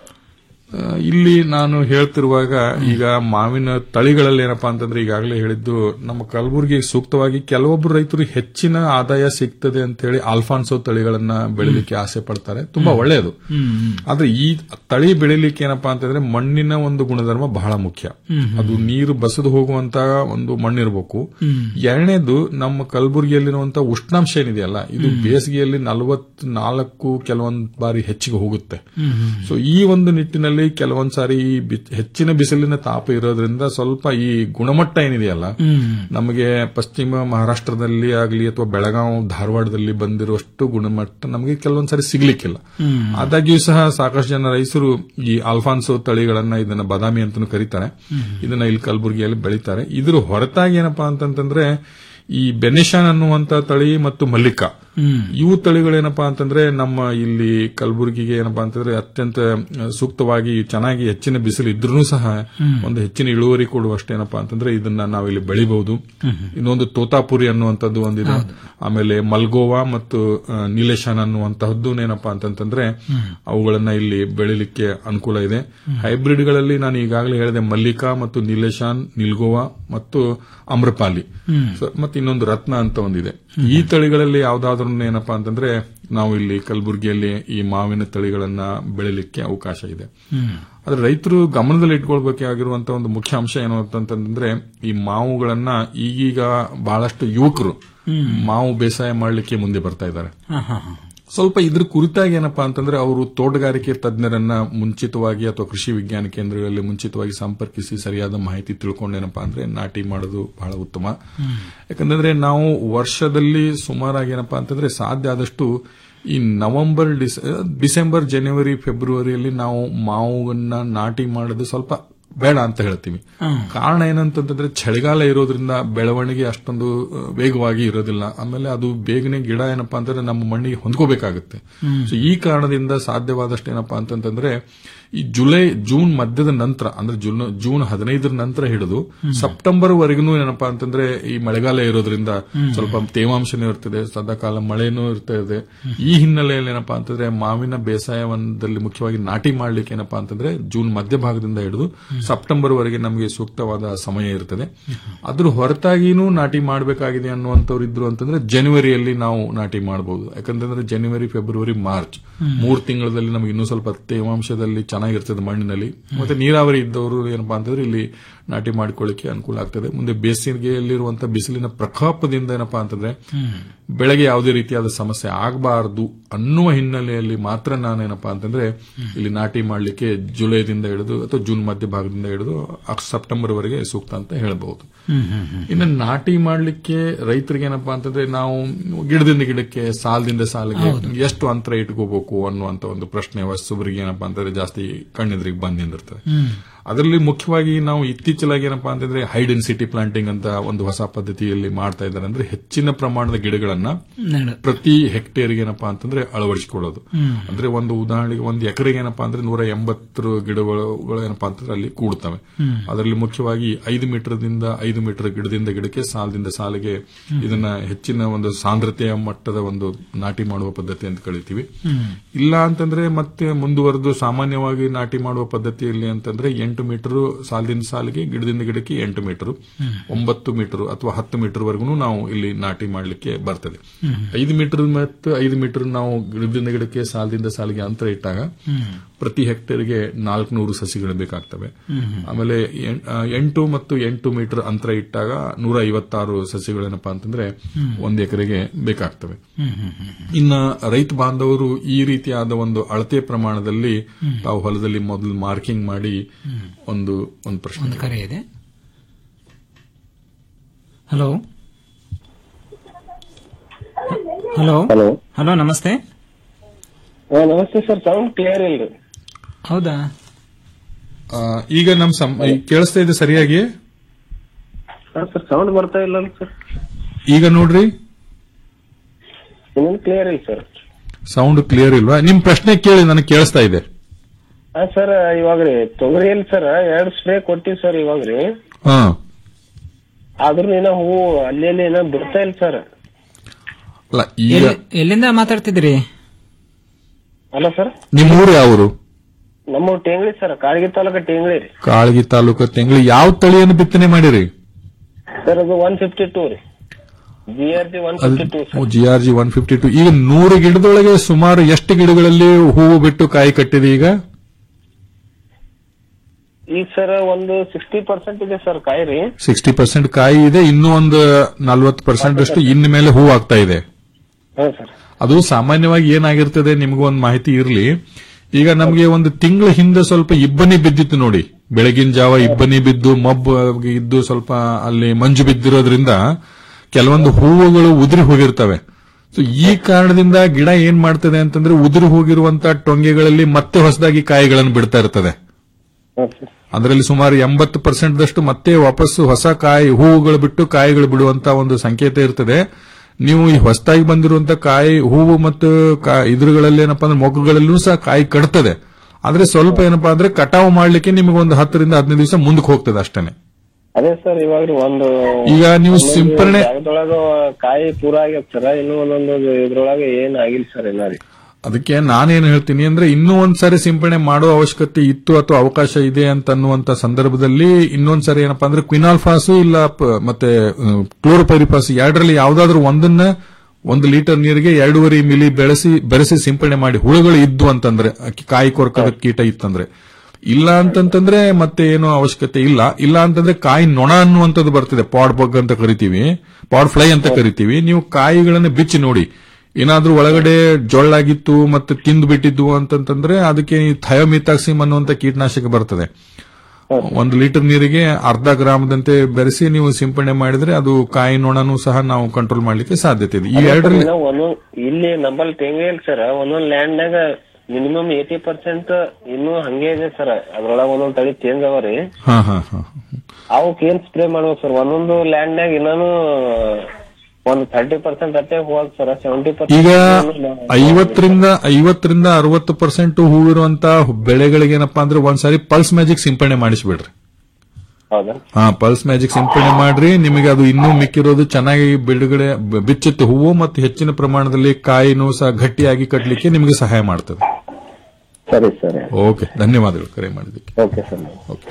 ಆ, ಇಲ್ಲಿ ನಾನು ಹೇಳ್ತಿರುವಾಗ ಈಗ ಮಾವಿನ ತಳಿಗಳಲ್ಲಿ ಏನಪ್ಪಾ ಅಂತಂದ್ರೆ ಈಗಾಗಲೇ ಹೇಳಿದ್ದು ನಮ್ಮ ಕಲಬುರಗಿ ಸೂಕ್ತವಾಗಿ ಕೆಲವೊಬ್ಬರು ರೈತರು ಹೆಚ್ಚಿನ ಆದಾಯ ಸಿಗ್ತದೆ ಅಂತ ಹೇಳಿ ಆಲ್ಫಾನ್ಸೋ ತಳಿಗಳನ್ನ ಬೆಳಿಲಿಕ್ಕೆ ಆಸೆ ಪಡ್ತಾರೆ ತುಂಬಾ ಒಳ್ಳೆಯದು ಆದ್ರೆ ಈ ತಳಿ ಬೆಳಿಲಿಕ್ಕೆ ಏನಪ್ಪಾ ಅಂತಂದ್ರೆ ಮಣ್ಣಿನ ಒಂದು ಗುಣಧರ್ಮ ಬಹಳ ಮುಖ್ಯ ಅದು ನೀರು ಬಸದು ಹೋಗುವಂತ ಒಂದು ಮಣ್ಣಿರಬೇಕು ಎರಡನೇದು ನಮ್ಮ ಕಲಬುರಗಿಯಲ್ಲಿರುವಂತ ಉಷ್ಣಾಂಶ ಏನಿದೆಯಲ್ಲ ಇದು ಬೇಸಿಗೆಯಲ್ಲಿ ನಲವತ್ನಾಲ್ಕು ಕೆಲವೊಂದು ಬಾರಿ ಹೆಚ್ಚಿಗೆ ಹೋಗುತ್ತೆ ಸೊ ಈ ಒಂದು ನಿಟ್ಟಿನಲ್ಲಿ ಕೆಲವೊಂದ್ ಸಾರಿ ಈ ಬಿ- ಹೆಚ್ಚಿನ ಬಿಸಿಲಿನ ತಾಪ ಇರೋದ್ರಿಂದ ಸ್ವಲ್ಪ ಈ ಗುಣಮಟ್ಟ ಏನಿದೆಯಲ್ಲ ನಮಗೆ ಪಶ್ಚಿಮ ಮಹಾರಾಷ್ಟ್ರದಲ್ಲಿ ಆಗಲಿ ಅಥವಾ ಬೆಳಗಾವ್ ಧಾರವಾಡದಲ್ಲಿ ಬಂದಿರುವಷ್ಟು ಗುಣಮಟ್ಟ ನಮಗೆ ಕೆಲವೊಂದ್ ಸಾರಿ ಸಿಗ್ಲಿಕ್ಕಿಲ್ಲ ಆದಾಗ್ಯೂ ಸಹ ಸಾಕಷ್ಟು ಜನ ರೈತರು ಈ ಆಲ್ಫಾನ್ಸೋ ತಳಿಗಳನ್ನ ಇದನ್ನ ಬಾದಾಮಿ ಅಂತಾನು ಕರೀತಾರೆ ಇದನ್ನ ಇಲ್ಲಿ ಕಲಬುರಗಿಯಲ್ಲಿ ಬೆಳೀತಾರೆ ಇದ್ರ ಹೊರತಾಗಿ ಏನಪ್ಪಾ ಅಂತಂತಂದ್ರೆ ಈ ಬೆನೆಶಾನ್ ಅನ್ನುವಂತ ತಳಿ ಮತ್ತು ಮಲ್ಲಿಕಾ ಇವು ತಳಿಗಳೇನಪ್ಪಾ ಅಂತಂದ್ರೆ ನಮ್ಮ ಇಲ್ಲಿ ಕಲಬುರಗಿಗೆ ಏನಪ್ಪಾ ಅಂತಂದ್ರೆ ಅತ್ಯಂತ ಆ, ಸೂಕ್ತವಾಗಿ ಚೆನ್ನಾಗಿ ಹೆಚ್ಚಿನ ಬಿಸಿಲು ಇದ್ರೂ ಸಹ ಒಂದು ಹೆಚ್ಚಿನ ಇಳುವರಿ ಕೊಡುವಷ್ಟೇನಪ್ಪಾ ಅಂತಂದ್ರೆ ಇದನ್ನ ನಾವಿಲ್ಲಿ ಬೆಳಿಬಹುದು ಇನ್ನೊಂದು ತೋತಾಪುರಿ ಅನ್ನುವಂಥದ್ದು ಒಂದಿದೆ ಆಮೇಲೆ ಮಲ್ಗೋವಾ ಮತ್ತು ಆ, ನೀಲೇಶಾನ್ ಅನ್ನುವಂತಹದ್ದು ಏನಪ್ಪಾ ಅಂತಂತಂದ್ರೆ ಅವುಗಳನ್ನ ಇಲ್ಲಿ ಬೆಳಿಲಿಕ್ಕೆ ಅನುಕೂಲ ಇದೆ ಹೈಬ್ರಿಡ್ ಗಳಲ್ಲಿ ನಾನು ಈಗಾಗಲೇ ಹೇಳಿದೆ ಮಲ್ಲಿಕಾ ಮತ್ತು ನೀಲೇಶಾನ್ ನಿಲ್ಗೋವಾ ಮತ್ತು ಅಮ್ರಪಾಲಿ ಸೊ, ಮತ್ತೆ ಇನ್ನೊಂದು ರತ್ನ ಅಂತ ಒಂದಿದೆ ಈ ತಳಿಗಳಲ್ಲಿ ಯಾವ್ದಾದ್ರು ಏನಪ್ಪಾ ಅಂತಂದ್ರೆ ನಾವು ಇಲ್ಲಿ ಕಲಬುರಗಿಯಲ್ಲಿ ಈ ಮಾವಿನ ತಳಿಗಳನ್ನ ಬೆಳಿಲಿಕ್ಕೆ ಅವಕಾಶ ಇದೆ ಆದ್ರೆ ರೈತರು ಗಮನದಲ್ಲಿ ಇಟ್ಕೊಳ್ಬೇಕಾಗಿರುವಂತ ಒಂದು ಮುಖ್ಯ ಅಂಶ ಏನು ಅಂತಂತಂದ್ರೆ ಈ ಮಾವುಗಳನ್ನ ಈಗೀಗ ಬಹಳಷ್ಟು ಯುವಕರು ಮಾವು ಬೇಸಾಯ ಮಾಡಲಿಕ್ಕೆ ಮುಂದೆ ಬರ್ತಾ ಇದ್ದಾರೆ ಸ್ವಲ್ಪ ಇದ್ರ ಕುರಿತಾಗಿ ಏನಪ್ಪಾ ಅಂತಂದ್ರೆ ಅವರು ತೋಟಗಾರಿಕೆ ತಜ್ಞರನ್ನ ಮುಂಚಿತವಾಗಿ ಅಥವಾ ಕೃಷಿ ವಿಜ್ಞಾನ ಕೇಂದ್ರಗಳಲ್ಲಿ ಮುಂಚಿತವಾಗಿ ಸಂಪರ್ಕಿಸಿ ಸರಿಯಾದ ಮಾಹಿತಿ ತಿಳ್ಕೊಂಡೇನಪ್ಪಾ ಅಂದ್ರೆ ನಾಟಿ ಮಾಡೋದು ಬಹಳ ಉತ್ತಮ ಯಾಕಂದ್ರೆ ನಾವು ವರ್ಷದಲ್ಲಿ ಸುಮಾರಾಗಿ ಏನಪ್ಪಾ ಅಂತಂದ್ರೆ ಸಾಧ್ಯ ಆದಷ್ಟು ಈ ನವೆಂಬರ್ ಡಿಸ್- ಡಿಸೆಂಬರ್ ಜನವರಿ ಫೆಬ್ರವರಿಯಲ್ಲಿ ನಾವು ಮಾವನ್ನ ನಾಟಿ ಮಾಡೋದು ಸ್ವಲ್ಪ ಬೇಡ ಅಂತ ಹೇಳ್ತೀವಿ ಕಾರಣ ಏನಂತಂದ್ರೆ ಚಳಿಗಾಲ ಇರೋದ್ರಿಂದ ಬೆಳವಣಿಗೆ ಅಷ್ಟೊಂದು ಅಹ್, ವೇಗವಾಗಿ ಇರೋದಿಲ್ಲ ಆಮೇಲೆ ಅದು ಬೇಗನೆ ಗಿಡ ಏನಪ್ಪಾ ಅಂತಂದ್ರೆ ನಮ್ಮ ಮಣ್ಣಿಗೆ ಹೊಂದ್ಕೋಬೇಕಾಗುತ್ತೆ ಸೊ ಈ ಕಾರಣದಿಂದ ಸಾಧ್ಯವಾದಷ್ಟು ಏನಪ್ಪಾ ಅಂತಂತಂದ್ರೆ ಈ ಜುಲೈ ಜೂನ್ ಮಧ್ಯದ ನಂತರ ಅಂದ್ರೆ ಜೂನ್ ಜೂನ್ ಹದಿನೈದರ ನಂತರ ಹಿಡಿದು ಸೆಪ್ಟೆಂಬರ್ ವರೆಗೂ ಏನಪ್ಪಾ ಅಂತಂದ್ರೆ ಈ ಮಳೆಗಾಲ ಇರೋದ್ರಿಂದ ಸ್ವಲ್ಪ ತೇವಾಂಶನೂ ಇರ್ತದೆ ಸದಾಕಾಲ ಮಳೆನೂ ಇರ್ತಾ ಇದೆ ಈ ಹಿನ್ನೆಲೆಯಲ್ಲಿ ಏನಪ್ಪಾ ಅಂತಂದ್ರೆ ಮಾವಿನ ಬೇಸಾಯದಲ್ಲಿ ಮುಖ್ಯವಾಗಿ ನಾಟಿ ಮಾಡ್ಲಿಕ್ಕೆ ಏನಪ್ಪಾ ಅಂತಂದ್ರೆ ಜೂನ್ ಮಧ್ಯಭಾಗದಿಂದ ಹಿಡಿದು ಸೆಪ್ಟೆಂಬರ್ ವರೆಗೆ ನಮಗೆ ಸೂಕ್ತವಾದ ಸಮಯ ಇರ್ತದೆ ಅದ್ರ ಹೊರತಾಗಿನೂ ನಾಟಿ ಮಾಡಬೇಕಾಗಿದೆ ಅನ್ನುವಂಥವ್ರು ಇದ್ರು ಅಂತಂದ್ರೆ ಜನವರಿಯಲ್ಲಿ ನಾವು ನಾಟಿ ಮಾಡಬಹುದು ಯಾಕಂತಂದ್ರೆ ಜನವರಿ ಫೆಬ್ರವರಿ ಮಾರ್ಚ್ ಮೂರು ತಿಂಗಳಲ್ಲಿ ನಮಗೆ ಇನ್ನೂ ಸ್ವಲ್ಪ ತೇವಾಂಶದಲ್ಲಿ ಚೆನ್ನಾಗಿರ್ತದೆ ಮಣ್ಣಿನಲ್ಲಿ ಮತ್ತೆ ನೀರಾವರಿ ಇದ್ದವರು ಏನಪ್ಪಾ ಅಂತಂದ್ರೆ ಇಲ್ಲಿ ನಾಟಿ ಮಾಡಿಕೊಳ್ಳಿಕ್ಕೆ ಅನುಕೂಲ ಆಗ್ತದೆ ಮುಂದೆ ಬೇಸಿಗೆಯಲ್ಲಿರುವಂತಹ ಬಿಸಿಲಿನ ಪ್ರಕೋಪದಿಂದ ಏನಪ್ಪಾ ಅಂತಂದ್ರೆ ಬೆಳೆಗೆ ಯಾವುದೇ ರೀತಿಯಾದ ಸಮಸ್ಯೆ ಆಗಬಾರದು ಅನ್ನುವ ಹಿನ್ನೆಲೆಯಲ್ಲಿ ಮಾತ್ರ ನಾನೇನಪ್ಪಾ ಅಂತಂದ್ರೆ ಇಲ್ಲಿ ನಾಟಿ ಮಾಡಲಿಕ್ಕೆ ಜುಲೈದಿಂದ ಹಿಡಿದು ಅಥವಾ ಜೂನ್ ಮಧ್ಯ ಭಾಗದಿಂದ ಹಿಡಿದು ಅಕ್- ಸೆಪ್ಟೆಂಬರ್ ವರೆಗೆ ಸೂಕ್ತ ಅಂತ ಹೇಳಬಹುದು ಇನ್ನು ನಾಟಿ ಮಾಡಲಿಕ್ಕೆ ರೈತರಿಗೆ ಏನಪ್ಪಾ ಅಂತಂದ್ರೆ ನಾವು ಗಿಡದಿಂದ ಗಿಡಕ್ಕೆ ಸಾಲದಿಂದ ಸಾಲಿಗೆ ಎಷ್ಟು ಅಂತರ ಇಟ್ಕೋಬೇಕು ಅನ್ನುವಂತ ಒಂದು ಪ್ರಶ್ನೆ ಹೊಸಬರಿಗೆ ಏನಪ್ಪಾ ಅಂತಂದ್ರೆ ಜಾಸ್ತಿ ಕಣ್ಣೆದ್ರಿಗೆ ಬಂದ್ ನಿಂದಿರ್ತದೆ ಅದರಲ್ಲಿ ಮುಖ್ಯವಾಗಿ ನಾವು ಇತ್ತೀಚಲಾಗಿ ಏನಪ್ಪಾ ಅಂತಂದ್ರೆ ಹೈ ಡೆನ್ಸಿಟಿ ಪ್ಲಾಂಟಿಂಗ್ ಅಂತ ಒಂದು ಹೊಸ ಪದ್ಧತಿಯಲ್ಲಿ ಮಾಡ್ತಾ ಇದ್ದಾರೆ ಅಂದ್ರೆ ಹೆಚ್ಚಿನ ಪ್ರಮಾಣದ ಗಿಡಗಳನ್ನ ನಡು. ಪ್ರತಿ ಹೆಕ್ಟೇರ್ಗೆ ಏನಪ್ಪಾ ಅಂತಂದ್ರೆ ಅಳವಡಿಸಿಕೊಳ್ಳೋದು ಹ್ಮ್. ಅಂದ್ರೆ ಒಂದು ಉದಾಹರಣೆಗೆ ಒಂದು ಎಕರೆಗೆ ಏನಪ್ಪಾ ಅಂದ್ರೆ ನೂರ ಎಂಬತ್ತು ಗಿಡಗಳು ಏನಪ್ಪಾ ಅಂತಂದ್ರೆ ಅಲ್ಲಿ ಕೂಡ್ತವೆ ಹ್ಮ್. ಅದರಲ್ಲಿ ಮುಖ್ಯವಾಗಿ ಐದು ಮೀಟರ್ದಿಂದ ಐದು ಮೀಟರ್ ಗಿಡದಿಂದ ಗಿಡಕ್ಕೆ ಸಾಲದಿಂದ ಸಾಲಿಗೆ ಇದನ್ನ ಹೆಚ್ಚಿನ ಒಂದು ಸಾಂದ್ರತೆಯ ಮಟ್ಟದ ಒಂದು ನಾಟಿ ಮಾಡುವ ಪದ್ಧತಿ ಅಂತ ಕಳಿತೀವಿ ಹ್ಮ್. ಇಲ್ಲ ಅಂತಂದ್ರೆ ಮತ್ತೆ ಮುಂದುವರೆದು ಸಾಮಾನ್ಯವಾಗಿ ನಾಟಿ ಮಾಡುವ ಪದ್ಧತಿಯಲ್ಲಿ ಅಂತಂದ್ರೆ ಎಂಟು ಮೀಟರ್ ಸಾಲಿನ ಸಾಲಿಗೆ ಗಿಡದಿಂದ ಗಿಡಕ್ಕೆ ಎಂಟು ಮೀಟರ್ ಹ್ಮ್. ಒಂಬತ್ತು ಮೀಟರ್ ಅಥವಾ ಹತ್ತು ಮೀಟರ್ ವರೆಗೂ ನಾವು ಇಲ್ಲಿ ನಾಟಿ ಮಾಡಲಿಕ್ಕೆ ಬರ್ತದೆ ಹ್ಮ್. ಐದು ಮೀಟರ್ ಮತ್ತು ಐದು ಮೀಟರ್ ನಾವು ಗಿಡದಿಂದ ಗಿಡಕ್ಕೆ ಸಾಲದಿಂದ ಸಾಲಿಗೆ ಅಂತರ ಇಟ್ಟಾಗ ಹ್ಮ್. ಪ್ರತಿ ಹೆಕ್ಟೇರ್ಗೆ ನಾಲ್ಕುನೂರು ಸಸಿಗಳು ಬೇಕಾಗ್ತವೆ ಹ್ಮ್. ಆಮೇಲೆ ಎಂ- ಆ, ಎಂಟು ಮತ್ತು ಎಂಟು ಮೀಟರ್ ಅಂತರ ಇಟ್ಟಾಗ ನೂರ ಐವತ್ತಾರು ಸಸಿಗಳೇನಪ್ಪಾ ಅಂತಂದ್ರೆ ಹ್ಮ್. ಒಂದು ಎಕರೆಗೆ ಬೇಕಾಗ್ತವೆ ಹ್ಮ್, ಹ್ಮ್, ಹ್ಮ್. ಇನ್ನ ರೈತ ಬಾಂಧವರು ಈ ರೀತಿಯಾದ ಒಂದು ಅಳತೆ ಪ್ರಮಾಣದಲ್ಲಿ ಹ್ಮ್. ತಾವು ಹೊಲದಲ್ಲಿ ಮೊದಲು ಮಾರ್ಕಿಂಗ್ ಮಾಡಿ ಒಂದು ಒಂದು ಪ್ರಶ್ನೆ ಒಂದು ಕರೆ ಇದೆ ಹಲೋ ಹಲೋ ಹಲೋ ಹಲೋ ನಮಸ್ತೆ ನಮಸ್ತೆ ಸರ್ ಸೌಂಡ್ ಕ್ಲಿಯರ್ ಇಲ್ರಿ ಹೌದಾ ಆ, ಈಗ ನಮ್ ಸಂ- ಈ ಕೇಳಿಸ್ತಾ ಇದೆ ಸರಿಯಾಗಿ ಸರ್ ಸೌಂಡ್ ಬರ್ತಾ ಇಲ್ಲ ಸರ್ ಈಗ ನೋಡ್ರಿ ಇನ್ನೊಂದು ಕ್ಲಿಯರ್ ಇಲ್ಲ ಸರ್ ಸೌಂಡ್ ಕ್ಲಿಯರ್ ಇಲ್ವಾ ನಿಮ್ ಪ್ರಶ್ನೆ ಕೇಳಿ ನನಗೆ ಕೇಳಿಸ್ತಾ ಇದೆ ಹಾ ಸರ್ ಇವಾಗ ರೀ ತೊಗರಿಯಲ್ಲಿ ಸರ್ ಎರಡ್ ಸ್ಪ್ರೇ ಕೊಟ್ಟಿವಿ ಸರ್ ಇವಾಗ ರೀ ಹಾ ಆದ್ರೂ ಏನೋ ಹೂವು ಅಲ್ಲಿ ಅಲ್ಲಿ ಏನೋ ಬಿಡ್ತಾ ಇಲ್ಲ ಸರ್ ಅಲ್ಲ ಈಗ ಎಲ್ಲಿ- ಎಲ್ಲಿಂದ ಮಾತಾಡ್ತಿದ್ದೀರಿ ಅಲ್ಲ ಸರ್ ನಿಮ್ ಊರು ಯಾವರು ನಮ್ಮ ಟೇಂಗ್ಳಿ ಸರ್ ಕಾಳಗಿ ತಾಲೂಕ ಟೇಂಗ್ಳಿ ರೀ ಕಾಳಗಿ ತಾಲೂಕು ತೆಂಗ್ಳಿ ಯಾವ ತಳಿಯನ್ನು ಬಿತ್ತನೆ ಮಾಡಿರಿ ಸರ್ ಅದು ಒನ್ ಫಿಫ್ಟಿ ಟೂ ರೀ G R G one fifty two sir G R G one fifty two ಈಗ ನೂರು ಗಿಡದೊಳಗೆ ಸುಮಾರು ಎಷ್ಟು ಗಿಡಗಳಲ್ಲಿ ಹೂವು ಬಿಟ್ಟು ಕಾಯಿ ಕಟ್ಟಿದೆ ಈಗ ಈಗ ಸರ್ ಒಂದು ಸಿಕ್ಸ್ಟಿ ಪರ್ಸೆಂಟ್ ಇದೆ ಸರ್ ಕಾಯಿ ರೀ ಸಿಕ್ಸ್ಟಿ ಪರ್ಸೆಂಟ್ ಕಾಯಿ ಇದೆ ಇನ್ನೂ ಒಂದು ನಲ್ವತ್ತು ಪರ್ಸೆಂಟ್ ಅಷ್ಟು ಇನ್ನು ಮೇಲೆ ಹೂ ಆಗ್ತಾ ಇದೆ ಹಾ ಸರ್ ಅದು ಸಾಮಾನ್ಯವಾಗಿ ಏನಾಗಿರ್ತದೆ ನಿಮಗೂ ಒಂದು ಮಾಹಿತಿ ಇರಲಿ ಈಗ ನಮಗೆ ಒಂದು ತಿಂಗಳ ಹಿಂದೆ ಸ್ವಲ್ಪ ಇಬ್ಬನಿ ಬಿದ್ದಿತ್ತು ನೋಡಿ ಬೆಳಗಿನ ಜಾವ ಇಬ್ಬನಿ ಬಿದ್ದು ಮಬ್ಬು ಇದ್ದು ಸ್ವಲ್ಪ ಅಲ್ಲಿ ಮಂಜು ಬಿದ್ದಿರೋದ್ರಿಂದ ಕೆಲವೊಂದು ಹೂವುಗಳು ಉದುರಿ ಹೋಗಿರ್ತವೆ ಸೊ ಈ ಕಾರಣದಿಂದ ಗಿಡ ಏನ್ ಮಾಡ್ತದೆ ಅಂತಂದ್ರೆ ಉದುರಿ ಹೋಗಿರುವಂತ ಟೊಂಗೆಗಳಲ್ಲಿ ಮತ್ತೆ ಹೊಸದಾಗಿ ಕಾಯಿಗಳನ್ನು ಬಿಡ್ತಾ ಇರ್ತದೆ ಹಾ ಸರ್ ಅದರಲ್ಲಿ ಸುಮಾರು ಎಂಬತ್ತು ಪರ್ಸೆಂಟ್ ದಷ್ಟು ಮತ್ತೆ ವಾಪಸ್ಸು ಹೊಸ ಕಾಯಿ ಹೂವುಗಳು ಬಿಟ್ಟು ಕಾಯಿಗಳು ಬಿಡುವಂತ ಒಂದು ಸಂಕೇತ ಇರ್ತದೆ ನೀವು ಈ ಹೊಸದಾಗಿ ಬಂದಿರುವಂತ ಕಾಯಿ ಹೂವು ಮತ್ತು ಕಾ- ಇದ್ರುಗಳಲ್ಲಿ ಏನಪ್ಪಾ ಅಂದ್ರೆ ಮೊಗ್ಗುಗಳಲ್ಲೂ ಸಹ ಕಾಯಿ ಕಡ್ತದೆ ಆದ್ರೆ ಸ್ವಲ್ಪ ಏನಪ್ಪಾ ಅಂದ್ರೆ ಕಟಾವು ಮಾಡ್ಲಿಕ್ಕೆ ನಿಮಗೆ ಒಂದು ಹತ್ತರಿಂದ ಹದಿನೈದು ದಿವಸ ಮುಂದಕ್ಕೆ ಹೋಗ್ತದೆ ಅಷ್ಟೇನೆ ಅದೇ ಸರ್ ಇವಾಗ ರೀ ಒಂದು ಈಗ ನೀವು ಒಂದೊಂದು ಸಿಂಪರಣೆ- ಜಾಗದೊಳಗ ಕಾಯಿ ಪೂರ ಆಗ್ಯದ ಸರ್ ಇನ್ನು ಒಂದೊಂದು ಇದ್ರೊಳಗೆ ಏನ್ ಆಗಿಲ್ಲ ಸರ್ ಇನ್ನ ರೀ ಅದಕ್ಕೆ ನಾನೇನು ಹೇಳ್ತೀನಿ ಅಂದ್ರೆ ಇನ್ನೂ ಒಂದ್ಸರಿ ಸಿಂಪಡಣೆ ಮಾಡೋ ಅವಶ್ಯಕತೆ ಇತ್ತು ಅಥವಾ ಅವಕಾಶ ಇದೆ ಅಂತ ಅನ್ನುವಂತ ಸಂದರ್ಭದಲ್ಲಿ ಇನ್ನೊಂದ್ಸರಿ ಏನಪ್ಪಾ ಅಂದ್ರೆ ಕ್ವಿನಾಲ್ಫಾಸು ಇಲ್ಲ ಪ- ಮತ್ತೆ ಕ್ಲೋರೋಪೈರಿಫಾಸ್ ಎರಡರಲ್ಲಿ ಯಾವ್ದಾದ್ರು ಒಂದನ್ನ ಒಂದು ಲೀಟರ್ ನೀರಿಗೆ ಎರಡೂವರೆ ಮಿಲಿ ಬೆಳೆಸಿ ಬೆರೆಸಿ ಸಿಂಪಡಣೆ ಮಾಡಿ ಹುಳುಗಳು ಇದ್ದು ಅಂತಂದ್ರೆ ಅಕ್ಕಿ- ಕಾಯಿ ಕೊರಕದ ಕೀಟ ಇತ್ತಂದ್ರೆ ಇಲ್ಲ ಅಂತಂತಂದ್ರೆ ಮತ್ತೆ ಏನೋ ಅವಶ್ಯಕತೆ ಇಲ್ಲ ಇಲ್ಲ ಅಂತಂದ್ರೆ ಕಾಯಿ ನೊಣ ಅನ್ನುವಂಥದ್ದು ಬರ್ತಿದೆ ಪಾಡ್ ಬಗ್ ಅಂತ ಕರಿತೀವಿ ಪಾಡ್ ಫ್ಲೈ ಅಂತ ಕರಿತೀವಿ ನೀವು ಕಾಯಿಗಳನ್ನ ಬಿಚ್ಚಿ ನೋಡಿ ಏನಾದ್ರೂ ಒಳಗಡೆ ಜೊಳ್ಳಾಗಿತ್ತು ಮತ್ತೆ ತಿಂದು ಬಿಟ್ಟಿದ್ದು ಅಂತಂತಂದ್ರೆ ಅದಕ್ಕೆ ಥಯೋಮಿತಾಕ್ಸಿಮ್ ಅನ್ನುವಂತ ಕೀಟನಾಶಕ ಬರ್ತದೆ ಒಂದು ಲೀಟರ್ ನೀರಿಗೆ ಅರ್ಧ ಗ್ರಾಮದಂತೆ ಬೆರೆಸಿ ನೀವು ಸಿಂಪಡಣೆ ಮಾಡಿದ್ರೆ ಅದು ಕಾಯಿ ನೊಣನೂ ಸಹ ನಾವು ಕಂಟ್ರೋಲ್ ಮಾಡ್ಲಿಕ್ಕೆ ಸಾಧ್ಯತೆ ಇದೆ ಈ ಎರಡರಲ್ಲಿ ಇನ್ನ ಒಂದೊಂದ್ ಇಲ್ಲಿ ನಂಬಲ್ಲಿ ತೆಂಗ ಇಲ್ಲ ಸರ್ ಒಂದೊಂದ್ ಲ್ಯಾಂಡ್ ನಾಗ ಮಿನಿಮಮ್ ಏಟಿ ಪರ್ಸೆಂಟ್ ಇನ್ನೂ ಹಂಗೆ ಇದೆ ಸರ್ ಅದ್ರೊಳಗ ಒಂದೊಂದ್ ತಳಿ ಚೇಂಜ್ ಅವ ರೀ ಹಾ ಹಾ ಹಾ ಅವಕ್ ಏನ್ ಸ್ಪ್ರೇ ಮಾಡ್ಬೇಕು ಸರ್ ಒಂದೊಂದು ಲ್ಯಾಂಡ್ ನಾಗ ಇನ್ನೂ ಒಂದ್ ಥರ್ಟಿ ಪರ್ಸೆಂಟ್ ಅಟ್ಟೆ ಹೋಗ್ ಸರ್ ಸೆವೆಂಟಿ ಈಗ ಪರ್ಸೆಂಟ್ ಐವತ್ತರಿಂದ ಐವತ್ತರಿಂದ ಅರವತ್ತು ಪರ್ಸೆಂಟ್ ಹೂವಿರುವಂತ ಬೆಳೆಗಳಿಗೆ ಏನಪ್ಪಾ ಅಂದ್ರೆ ಒಂದ್ಸಾರಿ ಪಲ್ಸ್ ಮ್ಯಾಜಿಕ್ ಸಿಂಪಡಣೆ ಮಾಡಿಸ್ಬಿಡ್ರಿ ಹೌದಾ ಹಾ ಪಲ್ಸ್ ಮ್ಯಾಜಿಕ್ ಸಿಂಪಡಣೆ ಮಾಡ್ರಿ ನಿಮಗೆ ಅದು ಇನ್ನೂ ಮಿಕ್ಕಿರೋದು ಚೆನ್ನಾಗಿ ಬಿಡುಗಡೆ ಬ- ಬಿಚ್ಚುತ್ತೆ ಹೂವು ಮತ್ತು ಹೆಚ್ಚಿನ ಪ್ರಮಾಣದಲ್ಲಿ ಕಾಯಿನೂ ಸಹ ಗಟ್ಟಿಯಾಗಿ ಕಟ್ಟಲಿಕ್ಕೆ ನಿಮಗೆ ಸಹಾಯ ಮಾಡ್ತದೆ ಸರಿ ಸರಿ ಓಕೆ ಧನ್ಯವಾದಗಳು ಕರೆ ಮಾಡಿದ್ದಕ್ಕೆ ಓಕೆ ಸರ್ ಓಕೆ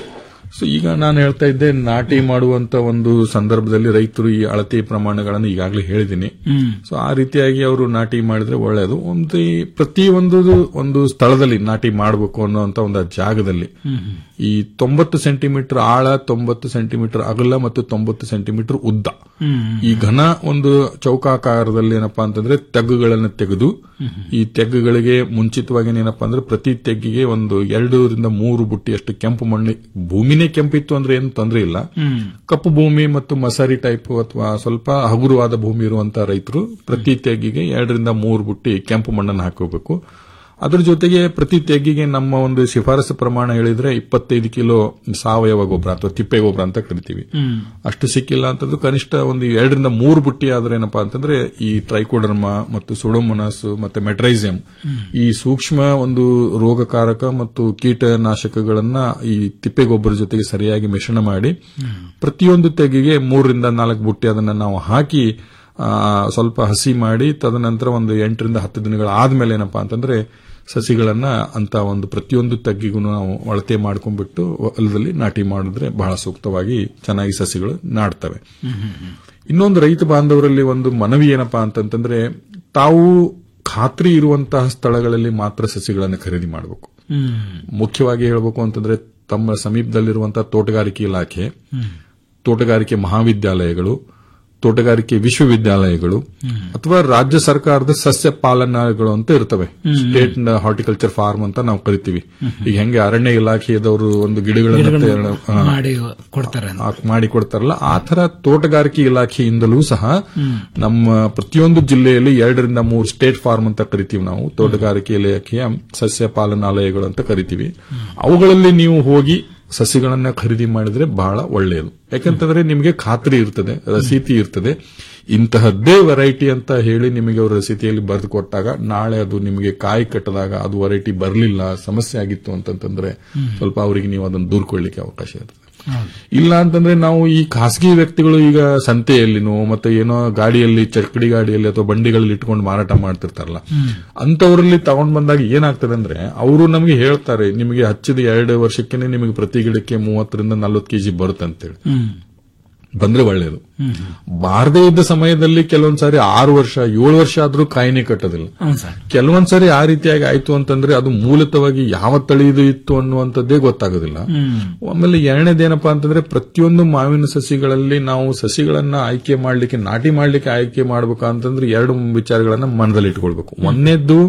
ಸೊ ಈಗ ನಾನು ಹೇಳ್ತಾ ಇದ್ದೆ ನಾಟಿ ಮಾಡುವಂತ ಒಂದು ಸಂದರ್ಭದಲ್ಲಿ ರೈತರು ಈ ಅಳತೆ ಪ್ರಮಾಣಗಳನ್ನು ಈಗಾಗಲೇ ಹೇಳಿದ್ದೀನಿ ಹ್ಮ್. ಸೊ ಆ ರೀತಿಯಾಗಿ ಅವರು ನಾಟಿ ಮಾಡಿದ್ರೆ ಒಳ್ಳೆಯದು ಒಂದು ಈ ಪ್ರತಿ ಒಂದು ಒಂದು ಸ್ಥಳದಲ್ಲಿ ನಾಟಿ ಮಾಡಬೇಕು ಅನ್ನುವಂತ ಒಂದು ಜಾಗದಲ್ಲಿ ಹ್ಮ್. ಈ ತೊಂಬತ್ತು ಸೆಂಟಿಮೀಟರ್ ಆಳ ತೊಂಬತ್ತು ಸೆಂಟಿಮೀಟರ್ ಅಗಲ ಮತ್ತು ತೊಂಬತ್ತು ಸೆಂಟಿಮೀಟರ್ ಉದ್ದ ಹ್ಮ್. ಈ ಘನ ಒಂದು ಚೌಕಾಕಾರದಲ್ಲಿ ಏನಪ್ಪಾ ಅಂತಂದ್ರೆ ತೆಗ್ಗುಗಳನ್ನು ತೆಗೆದು ಈ ತೆಗ್ಗುಗಳಿಗೆ ಮುಂಚಿತವಾಗಿ ಏನಪ್ಪಾ ಅಂದ್ರೆ ಪ್ರತಿ ತೆಗ್ಗಿಗೆ ಒಂದು ಎರಡರಿಂದ ಮೂರು ಬುಟ್ಟಿಯಷ್ಟು ಕೆಂಪು ಮಣ್ಣು ಭೂಮಿನೇ ಕೆಂಪಿತ್ತು ಅಂದ್ರೆ ಏನು ತೊಂದರೆ ಇಲ್ಲ ಹ್ಮ್. ಕಪ್ಪು ಭೂಮಿ ಮತ್ತು ಮಸಾರಿ ಟೈಪ್ ಅಥವಾ ಸ್ವಲ್ಪ ಹಗುರವಾದ ಭೂಮಿ ಇರುವಂತಹ ರೈತರು ಪ್ರತಿ ತೆಗ್ಗಿಗೆ ಎರಡರಿಂದ ಮೂರು ಬುಟ್ಟಿ ಕೆಂಪು ಮಣ್ಣನ್ನು ಹಾಕೋಬೇಕು ಅದ್ರ ಜೊತೆಗೆ ಪ್ರತಿ ತೆಗ್ಗಿಗೆ ನಮ್ಮ ಒಂದು ಶಿಫಾರಸು ಪ್ರಮಾಣ ಹೇಳಿದ್ರೆ ಇಪ್ಪತ್ತೈದು ಕಿಲೋ ಸಾವಯವ ಗೊಬ್ಬರ ಅಥವಾ ತಿಪ್ಪೆ ಗೊಬ್ಬರ ಅಂತ ಕರಿತೀವಿ ಹ್ಮ್. ಅಷ್ಟು ಸಿಕ್ಕಿಲ್ಲ ಅಂತಂದ್ರೆ ಕನಿಷ್ಠ ಒಂದು ಎರಡರಿಂದ ಮೂರು ಬುಟ್ಟಿ ಆದ್ರೆ ಏನಪ್ಪಾ ಅಂತಂದ್ರೆ ಈ ಟ್ರೈಕೋಡರ್ಮಾ ಮತ್ತು ಸುಡೋಮೊನಾಸ್ ಮತ್ತೆ ಮೆಟ್ರೈಸಿಯಂ ಈ ಸೂಕ್ಷ್ಮ ಒಂದು ರೋಗಕಾರಕ ಮತ್ತು ಕೀಟನಾಶಕಗಳನ್ನ ಈ ತಿಪ್ಪೆ ಗೊಬ್ಬರ ಜೊತೆಗೆ ಸರಿಯಾಗಿ ಮಿಶ್ರಣ ಮಾಡಿ ಪ್ರತಿಯೊಂದು ತೆಗೆಗೆ ಮೂರರಿಂದ ನಾಲ್ಕು ಬುಟ್ಟಿ ಅದನ್ನ ನಾವು ಹಾಕಿ ಆ, ಸ್ವಲ್ಪ ಹಸಿ ಮಾಡಿ ತದನಂತರ ಒಂದು ಎಂಟರಿಂದ ಹತ್ತು ದಿನಗಳ ಆದ್ಮೇಲೆ ಏನಪ್ಪಾ ಅಂತಂದ್ರೆ ಸಸಿಗಳನ್ನ ಅಂತ ಒಂದು ಪ್ರತಿಯೊಂದು ತಗ್ಗಿಗೂ ನಾವು ಅಳತೆ ಮಾಡ್ಕೊಂಡ್ಬಿಟ್ಟು ಹೊಲದಲ್ಲಿ ನಾಟಿ ಮಾಡಿದ್ರೆ ಬಹಳ ಸೂಕ್ತವಾಗಿ ಚೆನ್ನಾಗಿ ಸಸಿಗಳು ನಾಡ್ತವೆ ಇನ್ನೊಂದು ರೈತ ಬಾಂಧವರಲ್ಲಿ ಒಂದು ಮನವಿ ಏನಪ್ಪಾ ಅಂತಂತಂದ್ರೆ ತಾವು ಖಾತ್ರಿ ಇರುವಂತಹ ಸ್ಥಳಗಳಲ್ಲಿ ಮಾತ್ರ ಸಸಿಗಳನ್ನು ಖರೀದಿ ಮಾಡಬೇಕು ಹ್ಮ್. ಮುಖ್ಯವಾಗಿ ಹೇಳಬೇಕು ಅಂತಂದ್ರೆ ತಮ್ಮ ಸಮೀಪದಲ್ಲಿರುವಂತಹ ತೋಟಗಾರಿಕೆ ಇಲಾಖೆ ಹ್ಮ್. ತೋಟಗಾರಿಕೆ ಮಹಾವಿದ್ಯಾಲಯಗಳು ತೋಟಗಾರಿಕೆ ವಿಶ್ವವಿದ್ಯಾಲಯಗಳು ಅಥವಾ ರಾಜ್ಯ ಸರ್ಕಾರದ ಸಸ್ಯ ಪಾಲನಾಗಳು ಅಂತ ಇರ್ತವೆ ಹ್ಮ್. ಸ್ಟೇಟ್ ಹಾರ್ಟಿಕಲ್ಚರ್ ಫಾರ್ಮ್ ಅಂತ ನಾವು ಕರಿತೀವಿ ಈಗ ಹೆಂಗೆ ಅರಣ್ಯ ಇಲಾಖೆಯದವರು ಒಂದು ಗಿಡಗಳನ್ನ ಗಿಡಗಳನ್ನ ಹಾ, ಮಾಡಿ ಕೊಡ್ತಾರೆ ಆ- ಮಾಡಿ ಕೊಡ್ತಾರಲ್ಲ ಆ ತರ ತೋಟಗಾರಿಕೆ ಇಲಾಖೆಯಿಂದಲೂ ಸಹ ಹ್ಮ್. ನಮ್ಮ ಪ್ರತಿಯೊಂದು ಜಿಲ್ಲೆಯಲ್ಲಿ ಎರಡರಿಂದ ಮೂರು ಸ್ಟೇಟ್ ಫಾರ್ಮ್ ಅಂತ ಕರಿತೀವಿ ನಾವು ತೋಟಗಾರಿಕೆ ಇಲಾಖೆಯ ಸಸ್ಯ ಪಾಲನಾಲಯಗಳು ಅಂತ ಕರಿತೀವಿ ಅವುಗಳಲ್ಲಿ ನೀವು ಹೋಗಿ ಸಸಿಗಳನ್ನ ಖರೀದಿ ಮಾಡಿದ್ರೆ ಬಹಳ ಒಳ್ಳೆಯದು ಯಾಕಂತಂದ್ರೆ ನಿಮಗೆ ಖಾತ್ರಿ ಇರ್ತದೆ ರಸೀತಿ ಇರ್ತದೆ ಇಂತಹದ್ದೇ ವೆರೈಟಿ ಅಂತ ಹೇಳಿ ನಿಮಗೆ ಅವರು ರಸೀತಿಯಲ್ಲಿ ಬರೆದು ಕೊಟ್ಟಾಗ ನಾಳೆ ಅದು ನಿಮಗೆ ಕಾಯಿ ಕಟ್ಟದಾಗ ಅದು ವೆರೈಟಿ ಬರಲಿಲ್ಲ ಸಮಸ್ಯೆ ಆಗಿತ್ತು ಅಂತಂತಂದ್ರೆ ಹ್ಮ್. ಸ್ವಲ್ಪ ಅವರಿಗೆ ನೀವು ಅದನ್ನು ದೂರ್ಕೊಳ್ಳಿಕ್ಕೆ ಅವಕಾಶ ಇರ್ತದೆ ಇಲ್ಲ ಅಂತಂದ್ರೆ ನಾವು ಈ ಖಾಸಗಿ ವ್ಯಕ್ತಿಗಳು ಈಗ ಸಂತೆಯಲ್ಲಿನೋ ಮತ್ತೆ ಏನೋ ಗಾಡಿಯಲ್ಲಿ ಚಕ್ಕಡಿ ಗಾಡಿಯಲ್ಲಿ ಅಥವಾ ಬಂಡಿಗಳಲ್ಲಿ ಇಟ್ಕೊಂಡು ಮಾರಾಟ ಮಾಡ್ತಿರ್ತಾರಲ್ಲ ಅಂತವರಲ್ಲಿ ತಗೊಂಡ್ ಬಂದಾಗ ಏನಾಗ್ತದೆ ಅಂದ್ರೆ ಅವರು ನಮಗೆ ಹೇಳ್ತಾರೆ ನಿಮಗೆ ಹಚ್ಚಿದ ಎರಡು ವರ್ಷಕ್ಕೆ ನಿಮಗೆ ಪ್ರತಿ ಗಿಡಕ್ಕೆ ಮೂವತ್ತರಿಂದ ನಲ್ವತ್ತು ಕೆಜಿ ಬರುತ್ತೆ ಅಂತೇಳಿ ಹ್ಮ್. ಬಂದ್ರೆ ಒಳ್ಳೆಯದು ಹ್ಮ್. ಬಾರದೇ ಇದ್ದ ಸಮಯದಲ್ಲಿ ಕೆಲವೊಂದ್ಸಾರಿ ಆರು ವರ್ಷ ಏಳು ವರ್ಷ ಆದ್ರೂ ಕಾಯಿನೇ ಕಟ್ಟೋದಿಲ್ಲ ಹ್ಮ್ ಸರ್ ಕೆಲವೊಂದ್ಸರಿ ಆ ರೀತಿಯಾಗಿ ಆಯ್ತು ಅಂತಂದ್ರೆ ಅದು ಮೂಲತವಾಗಿ ಯಾವ ತಳಿದು ಇತ್ತು ಅನ್ನುವಂಥದ್ದೇ ಗೊತ್ತಾಗೋದಿಲ್ಲ ಹ್ಮ್. ಆಮೇಲೆ ಎರಡನೇದೇನಪ್ಪಾ ಅಂತಂದ್ರೆ ಪ್ರತಿಯೊಂದು ಮಾವಿನ ಸಸಿಗಳಲ್ಲಿ ನಾವು ಸಸಿಗಳನ್ನ ಆಯ್ಕೆ ಮಾಡ್ಲಿಕ್ಕೆ ನಾಟಿ ಮಾಡ್ಲಿಕ್ಕೆ ಆಯ್ಕೆ ಮಾಡ್ಬೇಕಂತಂದ್ರೆ ಎರಡು ವಿಚಾರಗಳನ್ನ ಮನದಲ್ಲಿ ಇಟ್ಕೊಳ್ಬೇಕು ಒಂದನೇದ್ದು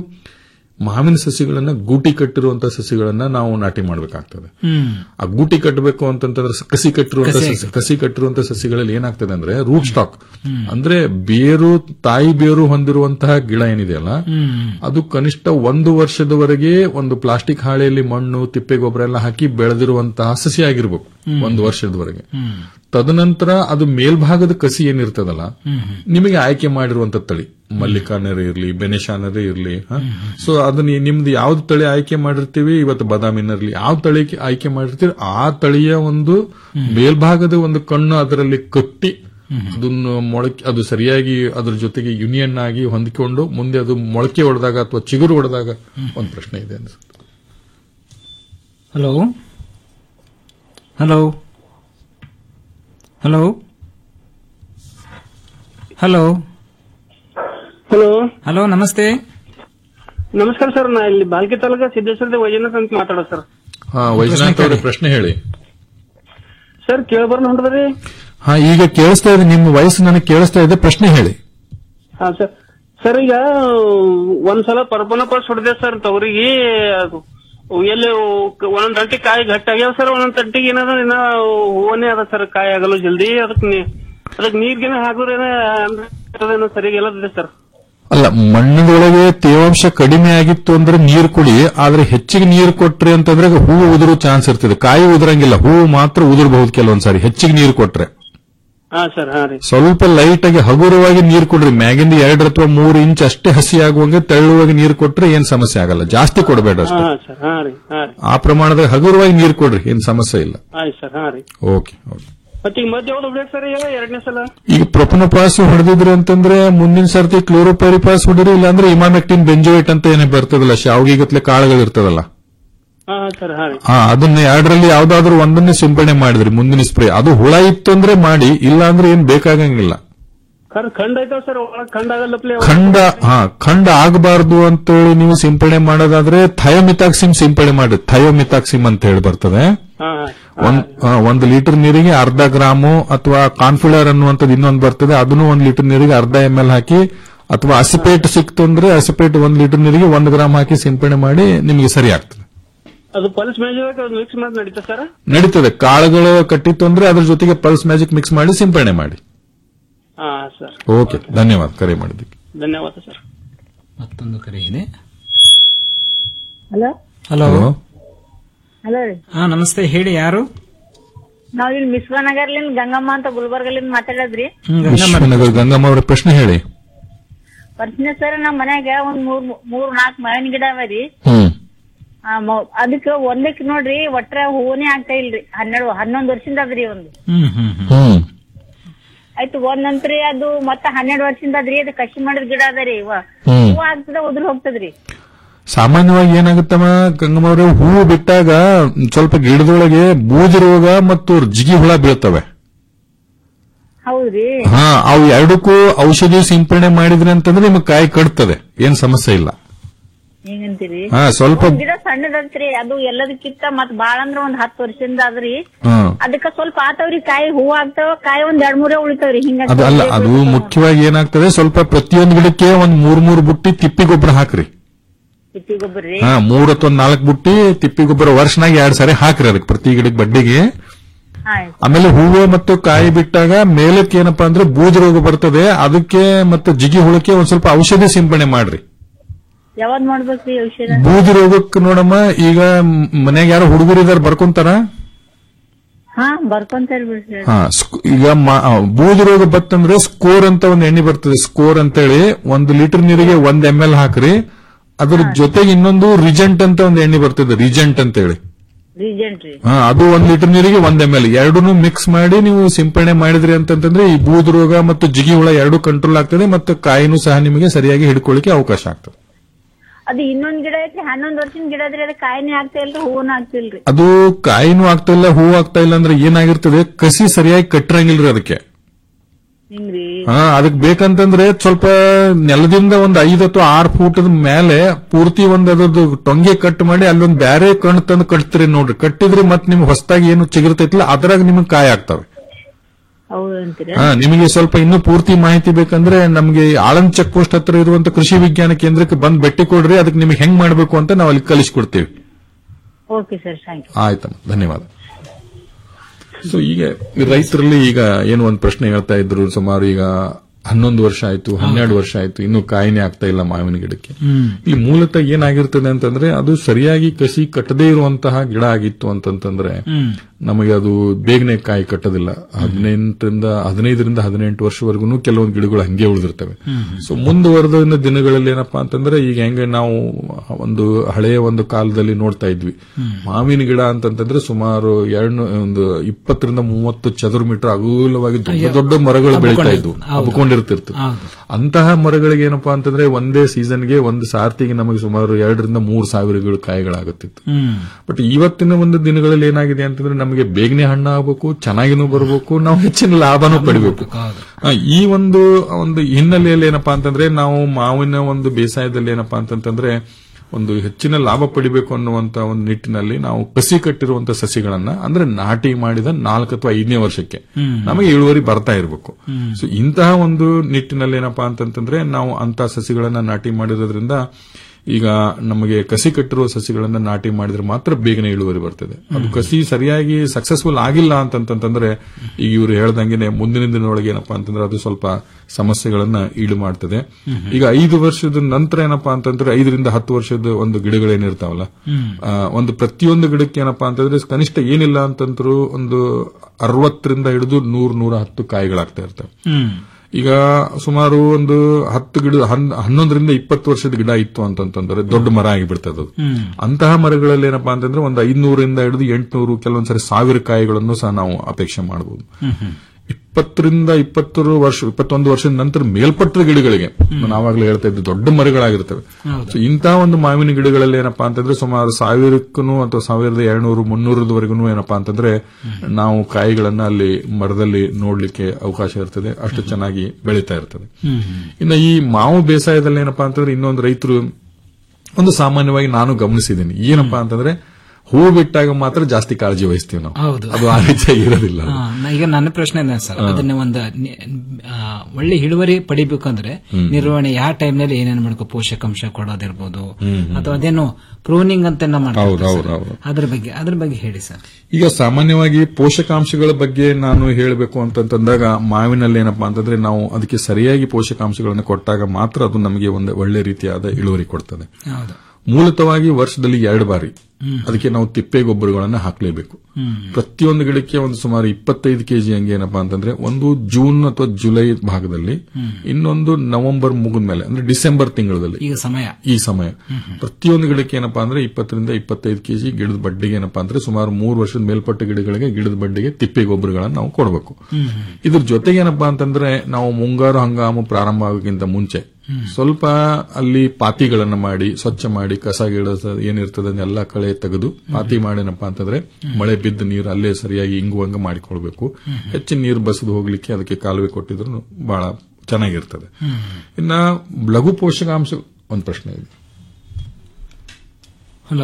ಮಾವಿನ ಸಸಿಗಳನ್ನ ಗೂಟಿ ಕಟ್ಟಿರುವಂತಹ ಸಸಿಗಳನ್ನ ನಾವು ನಾಟಿ ಮಾಡಬೇಕಾಗ್ತದೆ ಹ್ಮ್. ಆ ಗೂಟಿ ಕಟ್ಟಬೇಕು ಅಂತಂತಂದ್ರೆ ಸ- ಕಸಿ ಕಟ್ಟಿರುವಂತ ಕಸಿ ಸಸಿ- ಕಸಿ ಕಟ್ಟಿರುವಂತ ಸಸಿಗಳಲ್ಲಿ ಏನಾಗ್ತದೆ ಅಂದ್ರೆ ರೂಟ್ ಸ್ಟಾಕ್ ಹ್ಮ್. ಅಂದ್ರೆ ಬೇರು ತಾಯಿ ಬೇರು ಹೊಂದಿರುವಂತಹ ಗಿಡ ಏನಿದೆಯಲ್ಲ ಹ್ಮ್. ಅದು ಕನಿಷ್ಠ ಒಂದು ವರ್ಷದವರೆಗೆ ಒಂದು ಪ್ಲಾಸ್ಟಿಕ್ ಹಾಳೆಯಲ್ಲಿ ಮಣ್ಣು ತಿಪ್ಪೆ ಗೊಬ್ಬರ ಎಲ್ಲ ಹಾಕಿ ಬೆಳೆದಿರುವಂತಹ ಸಸಿ ಆಗಿರ್ಬೇಕು ಹ್ಮ್. ಒಂದು ವರ್ಷದವರೆಗೆ ಹ್ಮ್. ತದನಂತರ ಅದು ಮೇಲ್ಭಾಗದ ಕಸಿ ಏನಿರ್ತದಲ್ಲ ಹ್ಮ್. ನಿಮಗೆ ಆಯ್ಕೆ ಮಾಡಿರುವಂತ ತಳಿ ಮಲ್ಲಿಕಾನರೇ ಇರ್ಲಿ ಬೆನೆಶಾನರೇ ಇರ್ಲಿ ಸೊ ಅದನ್ನ ನಿಮ್ದು ಯಾವ್ದು ತಳಿ ಆಯ್ಕೆ ಮಾಡಿರ್ತೀವಿ ಇವತ್ತು ಬಾದಾಮಿನರ್ಲಿ ಯಾವ ತಳಿ ಆಯ್ಕೆ ಮಾಡಿರ್ತೀವಿ ಆ ತಳಿಯ ಒಂದು ಮೇಲ್ಭಾಗದ ಒಂದು ಕಣ್ಣು ಅದರಲ್ಲಿ ಕಟ್ಟಿ ಅದನ್ನು ಮೊಳಕೆ ಅದು ಸರಿಯಾಗಿ ಅದ್ರ ಜೊತೆಗೆ ಯೂನಿಯನ್ ಆಗಿ ಹೊಂದಿಕೊಂಡು ಮುಂದೆ ಅದು ಮೊಳಕೆ ಹೊಡೆದಾಗ ಅಥವಾ ಚಿಗುರು ಹೊಡೆದಾಗ ಒಂದು ಪ್ರಶ್ನೆ ಇದೆ ಅನ್ಸುತ್ತೆ hello hello hello hello hello hello ನಮಸ್ತೆ ನಮಸ್ಕಾರ ಸರ್ ನಾ ಇಲ್ಲಿ ಬಾಲ್ಕಿ ತಾಲೂಕ ಸಿದ್ದೇಶ್ವರದ ವೈಜನಾಥ್ ಅಂತ ಮಾತಾಡೋದು ಸರ್ ಹಾ ವೈಜನಾಥ್ ಅವರೇ ಪ್ರಶ್ನೆ ಹೇಳಿ ಸರ್ ಕೇಳಬರ್ನ ಹೊಂಟದ್ರಿ ಹಾ ಈಗ ಕೇಳಿಸ್ತಾ ಇದೆ ನಿಮ್ಮ ವಯಸ್ಸು ನನಗೆ ಕೇಳಿಸ್ತಾ ಇದೆ ಪ್ರಶ್ನೆ ಹೇಳಿ ಹಾ ಸರ್ ಸರ್ ಈಗ ಒಂದ್ಸಲ ಪರ್ಪನ ಪಾಸ್ ಹೊಡೆದೆ ಸರ್ ತೊಗರಿಗೆ ಅದು ಎಲ್ಲಿ ಒಂದೊಂದ್ ತಂಟಿ ಕಾಯಿ ಗಟ್ಟ ಆಗ್ಯಾವ ಸರ್ ಒಂದೊಂದ್ ತಂಟಿಗೆ ಏನದ ಇನ್ನ ಹೂವನೇ ಅದ ಸರ್ ಕಾಯಿ ಆಗಲ್ಲ ಜಲ್ದಿ ಅದಕ್ಕೆ ನೀ ಅದಕ್ಕೆ ನೀರ್ಗೇನ ಹಾಕಿದ್ರೆ ಏನೋ ಸರಿಯಾಗಿ ಸರ್ ಅಲ್ಲ ಮಣ್ಣಿನೊಳಗೆ ತೇವಾಂಶ ಕಡಿಮೆ ಆಗಿತ್ತು ಅಂದ್ರೆ ನೀರು ಕುಡಿ ಆದ್ರೆ ಹೆಚ್ಚಿಗೆ ನೀರು ಕೊಟ್ರೆ ಅಂತಂದ್ರೆ ಹೂವು ಉದುರೋ ಚಾನ್ಸ್ ಇರ್ತದೆ ಕಾಯಿ ಉದುರಂಗಿಲ್ಲ ಹೂವು ಮಾತ್ರ ಉದುರಬಹುದು ಕೆಲವೊಂದ್ಸಾರಿ ಹೆಚ್ಚಿಗೆ ನೀರು ಕೊಟ್ರೆ ಹಾ ಸರ್ ಹಾ ರೀ ಸ್ವಲ್ಪ ಲೈಟ್ ಆಗಿ ಹಗುರವಾಗಿ ನೀರು ಕೊಡ್ರಿ ಮ್ಯಾಗಿಂದ ಎರಡು ಅಥವಾ ಮೂರು ಇಂಚ್ ಅಷ್ಟೇ ಹಸಿ ಆಗುವಂಗೆ ತೆಳ್ಳುವಾಗಿ ನೀರು ಕೊಟ್ರೆ ಏನ್ ಸಮಸ್ಯೆ ಆಗಲ್ಲ ಜಾಸ್ತಿ ಕೊಡಬೇಡ ಹಾ ಅಷ್ಟೇ ಹಾ ಸರ್ ಹಾ ರೀ ಹಾ ರೀ ಆ ಪ್ರಮಾಣದಾಗ ಹಗುರವಾಗಿ ನೀರು ಕೊಡ್ರಿ ಏನ್ ಸಮಸ್ಯೆ ಇಲ್ಲ ಆಯ್ತು ಸರ್ ಹಾ ರೀ ಓಕೆ ಓಕೆ ಮತ್ತೆ ಈಗ ಮಧ್ಯ ಯಾವ್ದು ಹೊಡ್ಯಾಕ ಸರ್ ಈಗ ಎರಡನೇ ಸಲ ಈಗ ಪ್ರೊಪನೋಪಾಸ್ ಹೊಡೆದಿದ್ರಿ ಅಂತಂದ್ರೆ ಮುಂದಿನ ಸರ್ತಿ ಕ್ಲೋರೋಪರಿಪಾಸ್ ಹೊಡಿರಿ ಇಲ್ಲಾಂದ್ರೆ ಇಮಾಮೆಕ್ಟಿನ್ ಬೆಂಜೋಯಿಟ್ ಅಂತ ಏನೇ ಬರ್ತದಲ್ಲ ಶಾವಿಗೆ ಗತ್ಲೆ ಕಾಳುಗಳು ಇರ್ತದಲ್ಲ ಹಾ ಸರ್ ಹಾ ರೀ ಹಾ ಅದನ್ನ ಎರಡರಲ್ಲಿ ಯಾವ್ದಾದ್ರು ಒಂದನ್ನೇ ಸಿಂಪಡಣೆ ಮಾಡಿದ್ರಿ ಮುಂದಿನ ಸ್ಪ್ರೇ ಅದು ಹುಳ ಇತ್ತು ಅಂದ್ರೆ ಮಾಡಿ ಇಲ್ಲ ಅಂದ್ರೆ ಏನ್ ಬೇಕಾಗಂಗಿಲ್ಲ ಖರ್ ಖಂಡ ಐತಾವ ಸರ್ ಒಳಗ್ ಖಂಡ ಆಗಲ್ಲಪ್ಲೆ ಖಂಡ ಹಾ ಖಂಡ ಆಗಬಾರ್ದು ಅಂತೇಳಿ ನೀವು ಸಿಂಪಡಣೆ ಮಾಡೋದಾದ್ರೆ ಥಯೋಮಿತಾಕ್ಸಿಮ್ ಸಿಂಪಡಣೆ ಮಾಡಿ ಥಯೋಮಿತಾಕ್ಸಿಮ್ ಅಂತ ಹೇಳಿ ಬರ್ತದೆ ಹಾ ಒಂದ್ ಆ, ಒಂದು ಲೀಟರ್ ನೀರಿಗೆ ಅರ್ಧ ಗ್ರಾಮು ಅಥವಾ ಕಾನ್ಫಿಡರ್ ಅನ್ನುವಂಥದ್ದು ಇನ್ನೊಂದು ಬರ್ತದೆ ಅದನ್ನು ಒಂದ್ ಲೀಟರ್ ನೀರಿಗೆ ಅರ್ಧ ಎಂ ಎಲ್ ಹಾಕಿ ಅಥವಾ ಅಸಿಪೇಟ್ ಸಿಕ್ತು ಅಂದ್ರೆ ಅಸಿಪೇಟ್ ಒಂದ್ ಲೀಟರ್ ನೀರಿಗೆ ಒಂದ್ ಗ್ರಾಮ್ ಹಾಕಿ ಸಿಂಪಡಣೆ ಮಾಡಿ ನಿಮಗೆ ಸರಿ ಆಗ್ತದೆ ಅದು ಪಲ್ಸ್ ಮೇಜ್ ಮಿಕ್ಸ್ ಮಾಡಿ ನಡೀತಾ ಸರ್ ನಡೀತದೆ ಕಾಳುಗಳು ಕಟ್ಟಿತ್ತು ಅಂದ್ರೆ ಅದ್ರ ಜೊತೆಗೆ ಪಲ್ಸ್ ಮ್ಯಾಜಿಕ್ ಮಿಕ್ಸ್ ಮಾಡಿ ಸಿಂಪಡಣೆ ಮಾಡಿ ಹಾ ಸರ್ ಓಕೆ ಧನ್ಯವಾದ ಕರೆ ಮಾಡಿದ್ದಕ್ಕೆ ಧನ್ಯವಾದ ಸರ್ ಮತ್ತೊಂದು ಕರೆ ಇದೆ ಹಲೋ ಹಲೋ ಹಲೋ ರೀ ಹಾ ನಮಸ್ತೆ ಹೇಳಿ ಯಾರು ನಾವ್ ಇಲ್ಲಿ ಮಿಸ್ವಾನಗರ್ಲಿಂದ ಗಂಗಮ್ಮ ಅಂತ ಗುಲ್ಬರ್ಗಲಿಂದ ಮಾತಾಡೋದ್ರಿ ವಿಶ್ವನಗರ ಗಂಗಮ್ಮ ಅವರ ಪ್ರಶ್ನೆ ಹೇಳಿ ಪರ್ಸನೆ ಸರ್ ನಮ್ ಮನ್ಯಾಗ ಒಂದ್ ಮೂರ್ ಮೂರ್ ನಾಲ್ಕ್ ಮಾವಿನ ಗಿಡ ಅವ ರೀ ಹ್ಮ್ ಆ, ಮ- ಅದಕ್ಕ ಒಂದಕ್ಕೆ ನೋಡ್ರಿ ಒಟ್ಟ ಹೂವನೇ ಆಗ್ತಾ ಇಲ್ರಿ ಹನ್ನೆರಡು ಹನ್ನೊಂದ್ ವರ್ಷದಿಂದ ಅದ್ರಿ ಒಂದು ಹ್ಮ್ ಆಯ್ತು ಒಂದಂತ್ರಿ ಅದು ಮತ್ತ ಹನ್ನೆರಡು ವರ್ಷದಿಂದ ಅದ್ರಿ ಅದು ಕಸಿ ಮಾಡಿದ ಗಿಡ ಅದರಿ ಹ್ಮ್. ಹೂವ ಆಗ್ತದ ಉದ್ರ ಹೋಗ್ತದ್ರಿ ಸಾಮಾನ್ಯವಾಗಿ ಏನಾಗುತ್ತಮ್ಮ ಗಂಗಮ್ಮ ಅವರೇ ಹೂವು ಬಿಟ್ಟಾಗ ಸ್ವಲ್ಪ ಗಿಡದೊಳಗೆ ಬೂದಿ ರೋಗ ಮತ್ತು ಜಿಗಿ ಹುಳ ಬೀಳ್ತವೆ ಹೌದ್ರಿ ಹಾ ಅವು ಎರಡಕ್ಕೂ ಔಷಧಿ ಸಿಂಪಡಣೆ ಮಾಡಿದ್ರಿ ಅಂತಂದ್ರೆ ನಿಮಗೆ ಕಾಯಿ ಕಟ್ತದೆ ಏನ್ ಸಮಸ್ಯೆ ಇಲ್ಲ ಹಿಂಗಂತೀರಿ ಹಾ, ಸ್ವಲ್ಪ- ಒಂದ್ ಗಿಡ ಸಣ್ಣದತ್ರಿ ಅದು ಎಲ್ಲದಕ್ಕಿಂತ ಮತ್ ಬಾಳ ಅಂದ್ರ ಒಂದ್ ಹತ್ತ್ ವರ್ಷದಿಂದ ಅದ್ರಿ ಹಾ ಅದಕ್ಕ ಸ್ವಲ್ಪ ಆತವ್ರಿ ಕಾಯಿ ಹೂವ ಆಗ್ತಾವ ಕಾಯಿ ಒಂದ್ ಎರಡ್ ಮೂರೇ ಉಳಿತಾವ್ರಿ ಹಿಂಗ ಅದು ಅಲ್ಲ ಅದು ಮುಖ್ಯವಾಗಿ ಏನಾಗ್ತದೆ ಸ್ವಲ್ಪ ಪ್ರತಿಯೊಂದು ಗಿಡಕ್ಕೆ ಒಂದ್ ಮೂರ್ ಮೂರ್ ಬುಟ್ಟಿ ತಿಪ್ಪಿ ಗೊಬ್ಬರ ಹಾಕ್ರಿ ತಿಪ್ಪಿ ಗೊಬ್ಬರ್ರಿ ಹಾ ಮೂರ್ ಅಥವಾ ನಾಲ್ಕು ಬುಟ್ಟಿ ತಿಪ್ಪಿ ಗೊಬ್ಬರ ವರ್ಷನಾಗ ಎರಡ್ ಸಾರಿ ಹಾಕ್ರಿ ಅದಕ್ಕೆ ಪ್ರತಿ ಗಿಡಕ್ಕೆ ಬಡ್ಡಿಗೆ ಆಯ್ತು ಆಮೇಲೆ ಹೂವು ಮತ್ತು ಕಾಯಿ ಬಿಟ್ಟಾಗ ಮೇಲಕ್ಕೆ ಏನಪ್ಪಾ ಅಂದ್ರೆ ಬೂದಿ ರೋಗ ಬರ್ತದೆ ಅದಕ್ಕೆ ಮತ್ತೆ ಜಿಗಿ ಹುಳಕ್ಕೆ ಒಂದ್ ಸ್ವಲ್ಪ ಔಷಧಿ ಸಿಂಪಡಣೆ ಮಾಡ್ರಿ ಯಾವಾಗ್ ಮಾಡ್ಬೇಕ್ರಿ ಔಷಧ ಬೂದಿ ರೋಗಕ್ಕೆ ನೋಡಮ್ಮ ಈಗ ಮನ್ಯಾಗ ಯಾರೋ ಹುಡುಗರು ಇದಾರ ಬರ್ಕೊಂತಾರ ಹಾ ಬರ್ಕೊಂತಾರ ಬಿಡ್ರಿ ಹಾ ಸ್ಕ್- ಈಗ ಮ- ಆ, ಬೂದಿ ರೋಗ ಬತ್ತಂದ್ರೆ ಸ್ಕೋರ್ ಅಂತ ಒಂದು ಎಣ್ಣೆ ಬರ್ತದೆ ಸ್ಕೋರ್ ಅಂತೇಳಿ ಒಂದು ಲೀಟರ್ ನೀರಿಗೆ ಒಂದ್ ಎಂ ಎಲ್ ಹಾಕ್ರಿ ಅದ್ರ ಜೊತೆಗೆ ಇನ್ನೊಂದು ರಿಜೆಂಟ್ ಅಂತ ಒಂದು ಎಣ್ಣೆ ಬರ್ತದೆ ರಿಜೆಂಟ್ ಅಂತೇಳಿ ರೀಜೆಂಟ್ ರೀ ಹಾ ಅದು ಒಂದ್ ಲೀಟರ್ ನೀರಿಗೆ ಒಂದ್ ಎಂ ಎಲ್ ಎರಡನ್ನೂ ಮಿಕ್ಸ್ ಮಾಡಿ ನೀವು ಸಿಂಪಡಣೆ ಮಾಡಿದ್ರಿ ಅಂತಂತಂದ್ರೆ ಈ ಬೂದ್ ರೋಗ ಮತ್ತು ಜಿಗಿ ಹುಳ ಎರಡು ಕಂಟ್ರೋಲ್ ಆಗ್ತದೆ ಮತ್ತು ಕಾಯಿನೂ ಸಹ ನಿಮಗೆ ಸರಿಯಾಗಿ ಹಿಡ್ಕೊಳ್ಳಿಕ್ಕೆ ಅವಕಾಶ ಆಗ್ತದೆ ಅದು ಇನ್ನೊಂದ್ ಗಿಡ ಐತ್ರಿ ಹನ್ನೊಂದ್ ವರ್ಷದ ಗಿಡ ಐತ್ರಿ ಅದ ಕಾಯಿನೇ ಆಗ್ತಾ ಇಲ್ರಿ ಹೂವನ ಆಗ್ತಿಲ್ರಿ ಅದು ಕಾಯಿನೂ ಆಗ್ತಾ ಇಲ್ಲ ಹೂ ಆಗ್ತಾ ಇಲ್ಲ ಅಂದ್ರೆ ಏನಾಗಿರ್ತದೆ ಕಸಿ ಸರಿಯಾಗಿ ಕಟ್ಟಿರಂಗಿಲ್ರಿ ಅದಕ್ಕೆ ಹಿಂಗ್ರಿ ಹಾ ಅದಕ್ಕೆ ಬೇಕಂತಂದ್ರೆ ಸ್ವಲ್ಪ ನೆಲದಿಂದ ಒಂದ್ ಐದು ಅಥವಾ ಆರು ಫೂಟದ ಮೇಲೆ ಪೂರ್ತಿ ಒಂದ್ ಅದ್ರದ್ದು ಟೊಂಗೆ ಕಟ್ ಮಾಡಿ ಅಲ್ಲೊಂದ್ ಬ್ಯಾರೆ ಕಣ್ ತಂದು ಕಟ್ತೀರಿ ನೋಡ್ರಿ ಕಟ್ಟಿದ್ರೆ ಮತ್ ನಿಮ್ಗೆ ಹೊಸದಾಗಿ ಏನು ಚಿಗುರ್ತೈತಿಲ್ಲ ಅದ್ರಾಗ ನಿಮ್ಗೆ ಕಾಯಿ ಆಗ್ತವೆ ಹೌದಂತೀರ ಹಾ ನಿಮಗೆ ಸ್ವಲ್ಪ ಇನ್ನೂ ಪೂರ್ತಿ ಮಾಹಿತಿ ಬೇಕಂದ್ರೆ ನಮಗೆ ಆಳಂದ್ ಚೆಕ್ ಪೋಸ್ಟ್ ಹತ್ರ ಇರುವಂತ ಕೃಷಿ ವಿಜ್ಞಾನ ಕೇಂದ್ರಕ್ಕೆ ಬಂದ್ ಭೇಟಿ ಕೊಡ್ರಿ ಅದಕ್ಕೆ ನಿಮಗೆ ಹೆಂಗ್ ಮಾಡ್ಬೇಕು ಅಂತ ನಾವು ಅಲ್ಲಿ ಕಲಿಸ್ಕೊಡ್ತೀವಿ ಓಕೆ ಸರ್ ಥ್ಯಾಂಕ್ ಯು ಆಯ್ತಮ್ಮ ಧನ್ಯವಾದ ಸೊ ಈಗ ರೈತರಲ್ಲಿ ಈಗ ಏನು ಒಂದು ಪ್ರಶ್ನೆ ಹೇಳ್ತಾ ಇದ್ರು ಸುಮಾರು ಈಗ ಹನ್ನೊಂದು ವರ್ಷ ಆಯ್ತು ಹನ್ನೆರಡು ವರ್ಷ ಆಯ್ತು ಇನ್ನು ಕಾಯಿನೇ ಆಗ್ತಾ ಇಲ್ಲ ಮಾವಿನ ಗಿಡಕ್ಕೆ ಹ್ಮ್. ಇಲ್ಲಿ ಮೂಲತಃ ಏನಾಗಿರ್ತದೆ ಅಂತಂದ್ರೆ ಅದು ಸರಿಯಾಗಿ ಕಸಿ ಕಟ್ಟದೇ ಇರುವಂತಹ ಗಿಡ ಆಗಿತ್ತು ಅಂತಂತಂದ್ರೆ ಹ್ಮ್. ನಮಗೆ ಅದು ಬೇಗನೆ ಕಾಯಿ ಕಟ್ಟೋದಿಲ್ಲ ಹದಿನೆಂಟರಿಂದ ಹದಿನೈದರಿಂದ ಹದಿನೆಂಟು ವರ್ಷವರೆಗೂ ಕೆಲವೊಂದು ಗಿಡಗಳು ಹಂಗೆ ಉಳಿದಿರ್ತವೆ ಹ್ಮ್. ಸೊ ಮುಂದುವರೆದ ದಿನಗಳಲ್ಲಿ ಏನಪ್ಪಾ ಅಂತಂದ್ರೆ ಈಗ ಹೆಂಗೆ ನಾವು ಒಂದು ಹಳೆಯ ಒಂದು ಕಾಲದಲ್ಲಿ ನೋಡ್ತಾ ಇದ್ವಿ ಹ್ಮ್. ಮಾವಿನ ಗಿಡ ಅಂತಂತಂದ್ರೆ ಸುಮಾರು ಎರಡು ಒಂದು ಇಪ್ಪತ್ತರಿಂದ ಮೂವತ್ತು ಚದುರು ಮೀಟರ್ ಅಗೂಲವಾಗಿ ದೊಡ್ಡ ಅಯ್ಯೋ. ದೊಡ್ಡ ಮರಗಳು ಬೆಳೀತಾ ಹಬ್ಕೊಂಡಿರ್ತ- ಇದ್ವು ಹೌದು. ಹಬ್ಕೊಂಡಿರ್ತಿತ್ತು ಹೌದು. ಅಂತಹ ಮರಗಳಿಗೆ ಏನಪ್ಪಾ ಅಂತಂದ್ರೆ ಒಂದೇ ಸೀಸನ್ಗೆ ಒಂದು ಸಾರ್ತಿಗೆ ನಮಗೆ ಸುಮಾರು ಎರಡರಿಂದ ಮೂರು ಸಾವಿರಗಳು ಕಾಯಿಗಳಾಗುತ್ತಿತ್ತು ಹ್ಮ್ ಬಟ್ ಇವತ್ತಿನ ಒಂದು ದಿನಗಳಲ್ಲಿ ಏನಾಗಿದೆ ಅಂತಂದ್ರೆ ನಮಗೆ ಬೇಗನೆ ಹಣ್ಣು ಆಗಬೇಕು ಚೆನ್ನಾಗಿನೂ ಬರಬೇಕು ನಾವು ಹೆಚ್ಚಿನ ಲಾಭನೂ ಪಡಿಬೇಕು ಆ, ಈ ಒಂದು ಒಂದು ಹಿನ್ನೆಲೆಯಲ್ಲಿ ಏನಪ್ಪಾ ಅಂತಂದ್ರೆ ನಾವು ಮಾವಿನ ಒಂದು ಬೇಸಾಯದಲ್ಲಿ ಏನಪ್ಪಾ ಅಂತಂತಂದ್ರೆ ಒಂದು ಹೆಚ್ಚಿನ ಲಾಭ ಪಡಿಬೇಕು ಅನ್ನುವಂತ ಒಂದು ನಿಟ್ಟಿನಲ್ಲಿ ನಾವು ಕಸಿ ಕಟ್ಟಿರುವಂತ ಸಸಿಗಳನ್ನ ಅಂದ್ರೆ ನಾಟಿ ಮಾಡಿದ ನಾಲ್ಕು ಅಥವಾ ಐದನೇ ವರ್ಷಕ್ಕೆ ಹ್ಮ್. ನಮಗೆ ಇಳುವರಿ ಬರ್ತಾ ಇರಬೇಕು ಹ್ಮ್. ಸೊ ಇಂತಹ ಒಂದು ನಿಟ್ಟಿನಲ್ಲಿ ಏನಪ್ಪಾ ಅಂತಂತಂದ್ರೆ ನಾವು ಅಂತ ಸಸಿಗಳನ್ನ ನಾಟಿ ಮಾಡಿರೋದ್ರಿಂದ ಈಗ ನಮಗೆ ಕಸಿ ಕಟ್ಟಿರುವ ಸಸಿಗಳನ್ನ ನಾಟಿ ಮಾಡಿದ್ರೆ ಮಾತ್ರ ಬೇಗನೆ ಇಳುವರಿ ಬರ್ತದೆ ಅದು ಕಸಿ ಸರಿಯಾಗಿ ಸಕ್ಸಸ್ಫುಲ್ ಆಗಿಲ್ಲ ಅಂತಂತಂದ್ರೆ ಈಗ ಇವರು ಹೇಳ್ದಂಗೆನೆ ಮುಂದಿನ ದಿನದೊಳಗೆ ಏನಪ್ಪಾ ಅಂತಂದ್ರೆ ಅದು ಸ್ವಲ್ಪ ಸಮಸ್ಯೆಗಳನ್ನ ಈಡು ಮಾಡ್ತದೆ ಹ್ಮ್. ಈಗ ಐದು ವರ್ಷದ ನಂತರ ಏನಪ್ಪಾ ಅಂತಂದ್ರೆ ಐದರಿಂದ ಹತ್ತು ವರ್ಷದ ಒಂದು ಗಿಡಗಳೇನಿರ್ತಾವಲ್ಲ ಹ್ಮ್. ಆ, ಒಂದು ಪ್ರತಿಯೊಂದು ಗಿಡಕ್ಕೆ ಏನಪ್ಪಾ ಅಂತಂದ್ರೆ ಕನಿಷ್ಠ ಏನಿಲ್ಲ ಅಂತಂದ್ರು ಒಂದು ಅರವತ್ತರಿಂದ ಹಿಡಿದು ನೂರ್ ನೂರ ಹತ್ತು ಕಾಯಿಗಳಾಗ್ತಾ ಇರ್ತವೆ ಹ್ಮ್ ಈಗ ಸುಮಾರು ಒಂದು ಹತ್ತು ಗಿಡ ಹನ್- ಹನ್ನೊಂದರಿಂದ ಇಪ್ಪತ್ತು ವರ್ಷದ ಗಿಡ ಇತ್ತು ಅಂತಂತಂದ್ರೆ ದೊಡ್ಡ ಮರ ಆಗಿಬಿಡ್ತದೆ ಅದು ಹ್ಮ್ ಅಂತಹ ಮರಗಳಲ್ಲಿ ಏನಪ್ಪಾ ಅಂತಂದ್ರೆ ಒಂದು ಐದ್ನೂರಿಂದ ಹಿಡಿದು ಎಂಟುನೂರು ಕೆಲವೊಂದ್ಸರಿ ಸಾವಿರ ಕಾಯಿಗಳನ್ನು ಸಹ ನಾವು ಅಪೇಕ್ಷೆ ಮಾಡಬಹುದು ಹ್ಮ್ ಹ್ಮ್ ಇಪ್ಪತ್ತರಿಂದ ಇಪ್ಪತ್ತರ ವರ್ಷ ಇಪ್ಪತ್ತೊಂದು ವರ್ಷದ ನಂತರ ಮೇಲ್ಪಟ್ಟ ಗಿಡಗಳಿಗೆ ನಾನು ಆವಾಗಲೇ ಹೇಳ್ತಾ ಇದ್ದೆ ದೊಡ್ಡ ಮರಗಳಾಗಿರ್ತವೆ ಹೌದು. ಸೊ ಇಂತಹ ಒಂದು ಮಾವಿನ ಗಿಡಗಳಲ್ಲಿ ಏನಪ್ಪಾ ಅಂತಂದ್ರೆ ಸುಮಾರು ಸಾವಿರಕ್ಕೂ ಅಥವಾ ಸಾವಿರದ ಎರಡ್ನೂರು ಮುನ್ನೂರದವರೆಗೂ ಏನಪ್ಪಾ ಅಂತಂದ್ರೆ ನಾವು ಕಾಯಿಗಳನ್ನ ಅಲ್ಲಿ ಮರದಲ್ಲಿ ನೋಡ್ಲಿಕ್ಕೆ ಅವಕಾಶ ಇರ್ತದೆ ಅಷ್ಟು ಚೆನ್ನಾಗಿ ಬೆಳೀತಾ ಇರ್ತದೆ ಇನ್ನು ಈ ಮಾವು ಬೇಸಾಯದಲ್ಲಿ ಏನಪ್ಪಾ ಅಂತಂದ್ರೆ ಇನ್ನೊಂದು ರೈತರು ಒಂದು ಸಾಮಾನ್ಯವಾಗಿ ನಾನು ಗಮನಿಸಿದ್ದೀನಿ ಏನಪ್ಪಾ ಅಂತಂದ್ರೆ ಹೂ ಬಿಟ್ಟಾಗ ಮಾತ್ರ ಜಾಸ್ತಿ ಕಾಳಜಿ ವಹಿಸ್ತೀವಿ ನಾವು ಹೌದು. ಅದು ಆ ರೀತಿಯಾಗಿ ಇರೋದಿಲ್ಲ ಹಾ, ನಾ- ಈಗ ನನ್ನ ಪ್ರಶ್ನೆ ಇದೆ ಸರ್ ಅದನ್ನ ಒಂದು ನಿ- ಆ, ಒಳ್ಳೆ ಇಳುವರಿ ಪಡಿಬೇಕಂದ್ರೆ ನಿರ್ವಹಣೆ ಯಾವ ಟೈಮ್ನಲ್ಲಿ ಏನೇನು ಮಾಡ್ಕೋ ಪೋಷಕಾಂಶ ಕೊಡೋದಿರ್ಬೋದು ಅಥವಾ ಅದೇನು ಪ್ರೂನಿಂಗ್ ಅಂತ ಹೌದು, ಮಾಡ್ತಾರೆ ಹೌದು, ಸರ್. ಹೌದು. ಅದ್ರ ಬಗ್ಗೆ ಅದ್ರ ಬಗ್ಗೆ ಹೇಳಿ ಸರ್ ಈಗ ಸಾಮಾನ್ಯವಾಗಿ ಪೋಷಕಾಂಶಗಳ ಬಗ್ಗೆ ನಾನು ಹೇಳಬೇಕು ಅಂತಂದಾಗ ಮಾವಿನಲ್ಲಿ ಏನಪ್ಪಾ ಅಂತಂದ್ರೆ ನಾವು ಅದಕ್ಕೆ ಸರಿಯಾಗಿ ಪೋಷಕಾಂಶಗಳನ್ನು ಕೊಟ್ಟಾಗ ಮಾತ್ರ ಅದು ನಮಗೆ ಒಂದು ಒಳ್ಳೆ ರೀತಿಯಾದ ಇಳುವರಿ ಕೊಡ್ತದೆ ಹೌದು ಮೂಲತವಾಗಿ ವರ್ಷದಲ್ಲಿ ಎರಡು ಬಾರಿ ಅದಕ್ಕೆ ನಾವು ತಿಪ್ಪೆ ಗೊಬ್ಬರಗಳನ್ನ ಹಾಕಲೇಬೇಕು ಪ್ರತಿಯೊಂದು ಗಿಡಕ್ಕೆ ಒಂದು ಸುಮಾರು ಇಪ್ಪತ್ತೈದು ಕೆಜಿ ಹಂಗೆ ಏನಪ್ಪಾ ಅಂತಂದ್ರೆ ಒಂದು ಜೂನ್ ಅಥವಾ ಜುಲೈ ಭಾಗದಲ್ಲಿ ಇನ್ನೊಂದು ನವೆಂಬರ್ ಮುಗಿದ ಮೇಲೆ ಅಂದ್ರೆ ಡಿಸೆಂಬರ್ ತಿಂಗಳಲ್ಲಿ ಈಗ ಸಮಯ ಈ ಸಮಯ ಪ್ರತಿಯೊಂದು ಗಿಡಕ್ಕೆ ಏನಪ್ಪಾ ಅಂದ್ರೆ ಇಪ್ಪತ್ತರಿಂದ ಇಪ್ಪತ್ತೈದು ಕೆಜಿ ಗಿಡದ ಬಡ್ಡಿಗೆ ಏನಪ್ಪಾ ಅಂದ್ರೆ ಸುಮಾರು ಮೂರು ವರ್ಷದ ಮೇಲ್ಪಟ್ಟ ಗಿಡಗಳಿಗೆ ಗಿಡದ ಬಡ್ಡಿಗೆ ತಿಪ್ಪೆ ಗೊಬ್ಬರಗಳನ್ನು ನಾವು ಕೊಡಬೇಕು ಇದ್ರ ಜೊತೆಗೆ ಏನಪ್ಪಾ ಅಂತಂದ್ರೆ ನಾವು ಮುಂಗಾರು ಹಂಗಾಮು ಪ್ರಾರಂಭ ಆಗೋಕ್ಕಿಂತ ಮುಂಚೆ ಸ್ವಲ್ಪ ಅಲ್ಲಿ ಪಾತಿಗಳನ್ನ ಮಾಡಿ ಸ್ವಚ್ಛ ಮಾಡಿ ಕಸ ಗಿಡ ಏನಿರ್ತದೆ ಅದನ್ನೆಲ್ಲ ಕಳೆ ತೆಗೆದು ಪಾತಿ ಮಾಡೇನಪ್ಪಾ ಅಂತಂದ್ರೆ ಮಳೆ ಬಿದ್ದ ನೀರು ಅಲ್ಲೇ ಸರಿಯಾಗಿ ಇಂಗುವಂಗ ಮಾಡಿಕೊಳ್ಬೇಕು ಹೆಚ್ಚಿನ ನೀರು ಬಸದು ಹೋಗ್ಲಿಕ್ಕೆ ಅದಕ್ಕೆ ಕಾಲುವೆ ಕೊಟ್ಟಿದ್ರು ಬಹಳ ಚೆನ್ನಾಗಿರ್ತದೆ ಇನ್ನ ಲಘು ಪೋಷಕಾಂಶ ಒಂದು ಪ್ರಶ್ನೆ ಇದೆ ಹಲೋ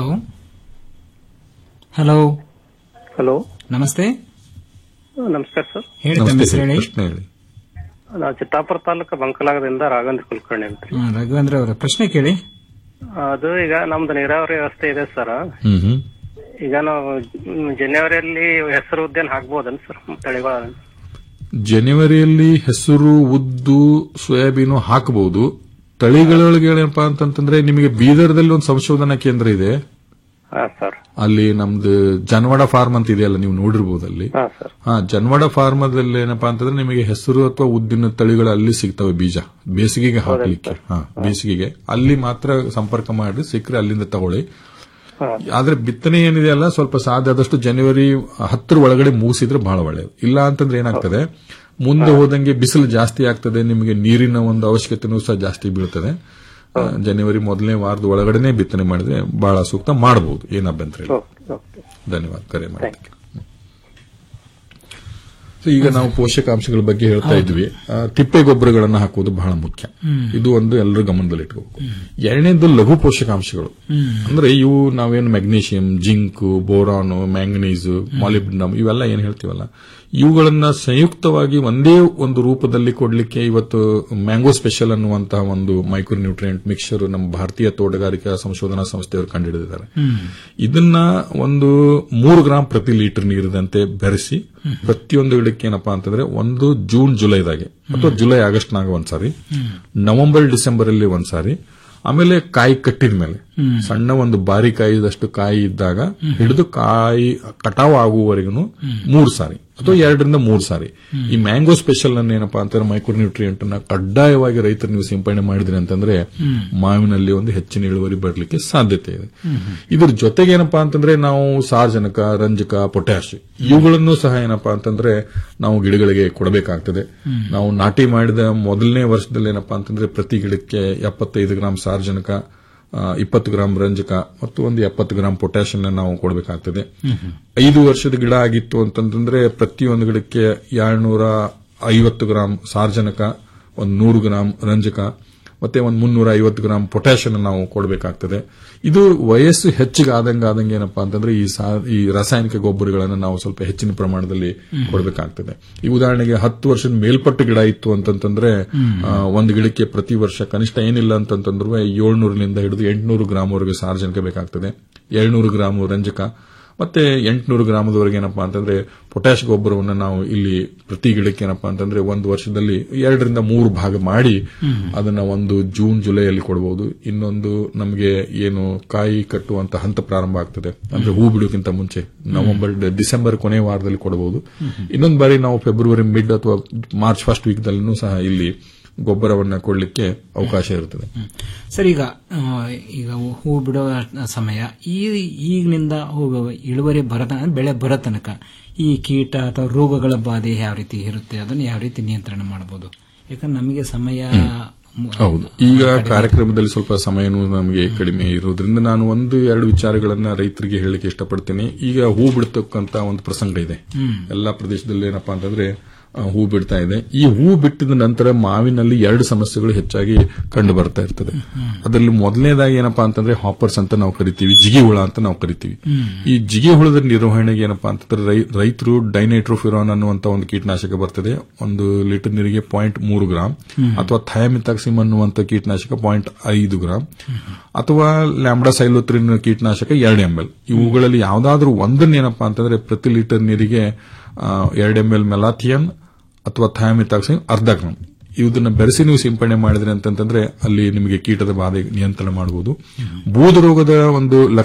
ಹಲೋ ಹಲೋ ನಮಸ್ತೆ ನಮಸ್ಕಾರ ಸರ್ ಹೇಳಿ ತಮ್ಮ ಹೆಸರು ಹೇಳಿ ಪ್ರಶ್ನೆ ಹೇಳಿ ನಾವು ಚಿತ್ತಾಪುರ ತಾಲೂಕು ಬಂಕಲಾಗದಿಂದ ರಾಘವೇಂದ್ರ ಕುಲಕರ್ಣಿ ಅಂತ ಹಾ, ರಾಘವೇಂದ್ರ ಅವರ ಪ್ರಶ್ನೆ ಕೇಳಿ ಅದು ಈಗ ನಮ್ದು ನೀರಾವರಿ ವ್ಯವಸ್ಥೆ ಇದೆ ಸರ್ ಹ್ಮ್ ಹ್ಮ್ ಈಗ ನಾವು ಮ್, ಜನವರಿಯಲ್ಲಿ ಹೆಸರು ಉದ್ಯಾನ ಹಾಕ್ಬೋದನ್ ಸರ್ ತಳಿಗಳ ಜನವರಿಯಲ್ಲಿ ಹೆಸರು ಉದ್ದು ಸೋಯಾಬೀನು ಹಾಕಬಹುದು ತಳಿಗಳೊಳಗೆ ಏನಪ್ಪಾ ಅಂತಂತಂದ್ರೆ ನಿಮಗೆ ಬೀದರ್ದಲ್ಲಿ ಒಂದು ಸಂಶೋಧನಾ ಕೇಂದ್ರ ಇದೆ ಹಾ ಸರ್ ಅಲ್ಲಿ ನಮ್ದು ಜನವಾಡ ಫಾರ್ಮ್ ಅಂತ ಇದೆಯಲ್ಲ ನೀವು ನೋಡಿರ್ಬೋದು ಅಲ್ಲಿ ಹಾ ಸರ್ ಹಾ ಜನವಾಡ ಫಾರ್ಮದಲ್ಲಿ ಏನಪ್ಪಾ ಅಂತಂದ್ರೆ ನಿಮಗೆ ಹೆಸರು ಅಥವಾ ಉದ್ದಿನ ತಳಿಗಳು ಅಲ್ಲಿ ಸಿಗ್ತವೆ ಬೀಜ ಬೇಸಿಗೆಗೆ ಹಾಕ್ಲಿಕ್ಕೆ ಹಾ ಬೇಸಿಗೆಗೆ ಅಲ್ಲಿ ಮಾತ್ರ ಸಂಪರ್ಕ ಮಾಡಿ ಸಿಕ್ಕರೆ ಅಲ್ಲಿಂದ ತಗೊಳ್ಳಿ ಆದ್ರೆ ಬಿತ್ತನೆ ಏನಿದೆ ಅಲ್ಲ ಸ್ವಲ್ಪ ಸಾಧ್ಯ ಆದಷ್ಟು ಜನವರಿ ಹತ್ತರ ಒಳಗಡೆ ಮುಗಿಸಿದ್ರೆ ಬಹಳ ಒಳ್ಳೆಯದು ಇಲ್ಲ ಅಂತಂದ್ರೆ ಏನಾಗ್ತದೆ ಮುಂದೆ ಹೋದಂಗೆ ಬಿಸಿಲು ಜಾಸ್ತಿ ಆಗ್ತದೆ ನಿಮಗೆ ನೀರಿನ ಒಂದು ಅವಶ್ಯಕತೆನೂ ಸಹ ಜಾಸ್ತಿ ಬೀಳ್ತದೆ ಆ, ಜನವರಿ ಮೊದಲನೇ ವಾರದ ಒಳಗಡೆನೆ ಬಿತ್ತನೆ ಮಾಡಿದ್ರೆ ಬಹಳ ಸೂಕ್ತ ಮಾಡಬಹುದು ಏನ್ ಅಭ್ಯಂತರ ಇಲ್ಲ ಧನ್ಯವಾದ ಕರೆ ಮಾಡೋದಕ್ಕೆ So, ಈಗ ನಾವು ಪೋಷಕಾಂಶಗಳ ಬಗ್ಗೆ ಹೇಳ್ತಾ ಇದ್ವಿ ಆ, ತಿಪ್ಪೆ ಗೊಬ್ಬರಗಳನ್ನು ಹಾಕುವುದು ಬಹಳ ಮುಖ್ಯ ಇದು ಒಂದು ಎಲ್ಲರೂ ಗಮನದಲ್ಲಿ ಇಟ್ಕೋಬೇಕು ಎರಡನೇದು ಲಘು ಪೋಷಕಾಂಶಗಳು ಅಂದ್ರೆ ಇವು ನಾವೇನು magnesium zinc boron manganese molybdenum ಇವೆಲ್ಲ ಏನ್ ಹೇಳ್ತೀವಲ್ಲ ಇವುಗಳನ್ನ ಸಂಯುಕ್ತವಾಗಿ ಒಂದೇ ಒಂದು ರೂಪದಲ್ಲಿ ಕೊಡ್ಲಿಕ್ಕೆ ಇವತ್ತು ಮ್ಯಾಂಗೋ ಸ್ಪೆಷಲ್ ಅನ್ನುವಂತಹ ಒಂದು ಮೈಕ್ರೋ ನ್ಯೂಟ್ರಿಯೆಂಟ್ ಮಿಕ್ಸರ್ ನಮ್ಮ ಭಾರತೀಯ ತೋಟಗಾರಿಕಾ ಸಂಶೋಧನಾ ಸಂಸ್ಥೆಯವರು ಕಂಡುಹಿಡಿದಿದ್ದಾರೆ ಇದನ್ನ ಒಂದು ಮೂರು ಗ್ರಾಂ ಪ್ರತಿ ಲೀಟರ್ ನೀರಿದಂತೆ ಬೆರೆಸಿ ಪ್ರತಿಯೊಂದು ಗಿಡಕ್ಕೆ ಏನಪ್ಪಾ ಅಂತಂದ್ರೆ ಒಂದು ಜೂನ್ ಜುಲೈದಾಗೆ ಅಥವಾ ಜುಲೈ ಆಗಸ್ಟ್ನಾಗ ಒಂದ್ಸಾರಿ ನವೆಂಬರ್ ಡಿಸೆಂಬರ್ ಅಲ್ಲಿ ಒಂದ್ಸಾರಿ ಆಮೇಲೆ ಕಾಯಿ ಕಟ್ಟಿದ ಮೇಲೆ ಸಣ್ಣ ಒಂದು ಬಾರಿ ಕಾಯಿದಷ್ಟು ಕಾಯಿ ಇದ್ದಾಗ ಹಿಡಿದು ಕಾಯಿ ಕಟಾವ್ ಆಗುವವರೆಗೂ ಮೂರು ಸಾರಿ ಅಥವಾ ಎರಡರಿಂದ ಮೂರು ಸಾರಿ ಈ ಮ್ಯಾಂಗೋ ಸ್ಪೆಷಲ್ ಅನ್ನ ಏನಪ್ಪಾ ಅಂತಂದ್ರೆ ಮೈಕ್ರೋ ನ್ಯೂಟ್ರಿಯೆಂಟ್ ಅನ್ನ ಕಡ್ಡಾಯವಾಗಿ ರೈತರು ನೀವು ಸಿಂಪಡಣೆ ಮಾಡಿದ್ರಿ ಅಂತಂದ್ರೆ ಮಾವಿನಲ್ಲಿ ಒಂದು ಹೆಚ್ಚಿನ ಇಳುವರಿ ಬರಲಿಕ್ಕೆ ಸಾಧ್ಯತೆ ಇದೆ ಇದ್ರ ಜೊತೆಗೆ ಏನಪ್ಪಾ ಅಂತಂದ್ರೆ ನಾವು ಸಾರಜನಕ ರಂಜಕ ಪೊಟ್ಯಾಶ್ ಇವುಗಳನ್ನು ಸಹ ಏನಪ್ಪಾ ಅಂತಂದ್ರೆ ನಾವು ಗಿಡಗಳಿಗೆ ಕೊಡಬೇಕಾಗ್ತದೆ ನಾವು ನಾಟಿ ಮಾಡಿದ ಮೊದಲನೇ ವರ್ಷದಲ್ಲಿ ಏನಪ್ಪಾ ಅಂತಂದ್ರೆ ಪ್ರತಿ ಗಿಡಕ್ಕೆ ಎಪ್ಪತ್ತೈದು ಗ್ರಾಂ ಸಾರಜನಕ ಆ, ಇಪ್ಪತ್ತು ಗ್ರಾಂ ರಂಜಕ ಮತ್ತು ಒಂದು ಎಪ್ಪತ್ತು ಗ್ರಾಂ ಪೊಟ್ಯಾಷಿಯಂ ನಾವು ಕೊಡಬೇಕಾಗ್ತದೆ ಐದು ವರ್ಷದ ಗಿಡ ಆಗಿತ್ತು ಅಂತಂದ್ರೆ ಪ್ರತಿಯೊಂದು ಗಿಡಕ್ಕೆ ಎರಡ್ನೂರ ಐವತ್ತು ಗ್ರಾಂ ಸಾರಜನಕ ಒಂದು ನೂರು ಗ್ರಾಂ ರಂಜಕ ಮತ್ತೆ ಒಂದು ಮುನ್ನೂರ ಐವತ್ತು ಗ್ರಾಂ ಪೊಟ್ಯಾಷಿಯಂ ನಾವು ಕೊಡಬೇಕಾಗ್ತದೆ ಇದು ವಯಸ್ಸು ಹೆಚ್ಚಿಗೆ ಆದಂಗೆ ಆದಂಗೆ ಏನಪ್ಪಾ ಅಂತಂದ್ರೆ ಈ ಸಾ- ಈ ರಾಸಾಯನಿಕ ಗೊಬ್ಬರಗಳನ್ನು ನಾವು ಸ್ವಲ್ಪ ಹೆಚ್ಚಿನ ಪ್ರಮಾಣದಲ್ಲಿ ಕೊಡಬೇಕಾಗ್ತದೆ ಈ ಉದಾಹರಣೆಗೆ ಹತ್ತು ವರ್ಷದ ಮೇಲ್ಪಟ್ಟ ಗಿಡ ಇತ್ತು ಅಂತಂತಂದ್ರೆ ಆ, ಒಂದು ಗಿಡಕ್ಕೆ ಪ್ರತಿ ವರ್ಷ ಕನಿಷ್ಠ ಏನಿಲ್ಲ ಅಂತಂತಂದ್ರೆ ಏಳ್ನೂರರಿಂದ ಹಿಡಿದು ಎಂಟುನೂರು ಗ್ರಾಮ್ವರೆಗೆ ಸಾರಜನಕ ಬೇಕಾಗ್ತದೆ ಏಳ್ನೂರು ಗ್ರಾಮ್ ರಂಜಕ ಮತ್ತೆ ಎಂಟುನೂರು ಗ್ರಾಮದವರೆಗೆ ಏನಪ್ಪಾ ಅಂತಂದ್ರೆ ಪೊಟ್ಯಾಶ್ ಗೊಬ್ಬರವನ್ನು ನಾವು ಇಲ್ಲಿ ಪ್ರತಿ ಗಿಡಕ್ಕೆ ಏನಪ್ಪಾ ಅಂತಂದ್ರೆ ಒಂದು ವರ್ಷದಲ್ಲಿ ಎರಡರಿಂದ ಮೂರು ಭಾಗ ಮಾಡಿ ಅದನ್ನ ಒಂದು ಜೂನ್ ಜುಲೈಯಲ್ಲಿ ಕೊಡಬಹುದು ಇನ್ನೊಂದು ನಮಗೆ ಏನು ಕಾಯಿ ಕಟ್ಟುವಂತ ಹಂತ ಪ್ರಾರಂಭ ಆಗ್ತದೆ ಅಂದ್ರೆ ಹೂ ಬಿಡೋಕ್ಕಿಂತ ಮುಂಚೆ ನವೆಂಬರ್ ಡಿಸೆಂಬರ್ ಕೊನೆಯ ವಾರದಲ್ಲಿ ಕೊಡಬಹುದು ಇನ್ನೊಂದು ಬಾರಿ ನಾವು ಫೆಬ್ರವರಿ ಮಿಡ್ ಅಥವಾ ಮಾರ್ಚ್ ಫಸ್ಟ್ ವೀಕ್ ದಲ್ಲಿನೂ ಸಹ ಇಲ್ಲಿ ಗೊಬ್ಬರವನ್ನ ಕೊಡ್ಲಿಕ್ಕೆ ಅವಕಾಶ ಇರ್ತದೆ ಸರ್ ಈಗ ಆ, ಈಗ ಹೂ ಬಿಡೋ ಸಮಯ ಈ ಈಗಿನಿಂದ ಹೂ ಇಳುವರಿ ಬರೋ ತನಕ ಬೆಳೆ ಬರೋ ತನಕ ಈ ಕೀಟ ಅಥವಾ ರೋಗಗಳ ಬಾಧೆ ಯಾವ ರೀತಿ ಇರುತ್ತೆ ಅದನ್ನು ಯಾವ ರೀತಿ ನಿಯಂತ್ರಣ ಮಾಡಬಹುದು ಯಾಕಂದ್ರೆ ನಮಗೆ ಸಮಯ ಮು- ಹೌದು ಈಗ ಕಾರ್ಯಕ್ರಮದಲ್ಲಿ ಸ್ವಲ್ಪ ಸಮಯನೂ ನಮಗೆ ಕಡಿಮೆ ಇರೋದ್ರಿಂದ ನಾನು ಒಂದು ಎರಡು ವಿಚಾರಗಳನ್ನ ರೈತರಿಗೆ ಹೇಳಲಿಕ್ಕೆ ಇಷ್ಟಪಡ್ತೇನೆ ಈಗ ಹೂ ಬಿಡ್ತಕ್ಕಂತ ಒಂದು ಪ್ರಸಂಗ ಇದೆ ಹ್ಮ್. ಎಲ್ಲಾ ಪ್ರದೇಶದಲ್ಲಿ ಏನಪ್ಪಾ ಅಂತಂದ್ರೆ ಆ, ಹೂ ಬಿಡ್ತಾ ಇದೆ ಈ ಹೂ ಬಿಟ್ಟಿದ ನಂತರ ಮಾವಿನಲ್ಲಿ ಎರಡು ಸಮಸ್ಯೆಗಳು ಹೆಚ್ಚಾಗಿ ಕಂಡು ಬರ್ತಾ ಇರ್ತದೆ ಅದರಲ್ಲಿ ಮೊದಲನೇದಾಗಿ ಏನಪ್ಪಾ ಅಂತಂದ್ರೆ ಹಾಪರ್ಸ್ ಅಂತ ನಾವು ಕರಿತೀವಿ ಜಿಗಿ ಹುಳ ಅಂತ ನಾವು ಕರಿತೀವಿ ಹ್ಮ್. ಈ ಜಿಗಿ ಹುಳದ ನಿರ್ವಹಣೆಗೆ ಏನಪ್ಪಾ ಅಂತಂದ್ರೆ ರೈ- ರೈತರು ಡೈನೈಟ್ರೋಫಿರಾನ್ ಅನ್ನುವಂತ ಒಂದು ಕೀಟನಾಶಕ ಬರ್ತದೆ ಒಂದು ಲೀಟರ್ ನೀರಿಗೆ ಪಾಯಿಂಟ್ ಮೂರು ಗ್ರಾಮ್ ಹ್ಮ್. ಅಥವಾ ಥಯಾಮಿತಾಕ್ಸಿಮ್ ಅನ್ನುವಂತ ಕೀಟನಾಶಕ ಪಾಯಿಂಟ್ ಐದು ಗ್ರಾಮ್ ಅಥವಾ ಲ್ಯಾಂಬ್ಡಾ ಸೈಲೋತ್ರಿನ್ ಕೀಟನಾಶಕ ಎರಡು ಎಂ ಎಲ್ ಇವುಗಳಲ್ಲಿ ಯಾವುದಾದ್ರೂ ಒಂದನ್ನ ಏನಪ್ಪಾ ಅಂತಂದ್ರೆ ಪ್ರತಿ ಲೀಟರ್ ನೀರಿಗೆ ಎರಡು ಎಂ ಎಲ್ ಮೆಲಾಥಿಯನ್ ಅಥವಾ ಥಯಾಮಿತಾಕ್ಸಿಮ್ ಅರ್ಧ ಗ್ರಾಮ್ ಇದನ್ನ ಬೆರೆಸಿ ನೀವು ಸಿಂಪಡಣೆ ಮಾಡಿದ್ರಿ ಅಂತಂತಂದ್ರೆ ಅಲ್ಲಿ ನಿಮಗೆ ಕೀಟದ ಬಾಧೆ ನಿಯಂತ್ರಣ ಮಾಡಬಹುದು ಬೂದು ರೋಗದ ಒಂದು ಲಕ್ಷಣ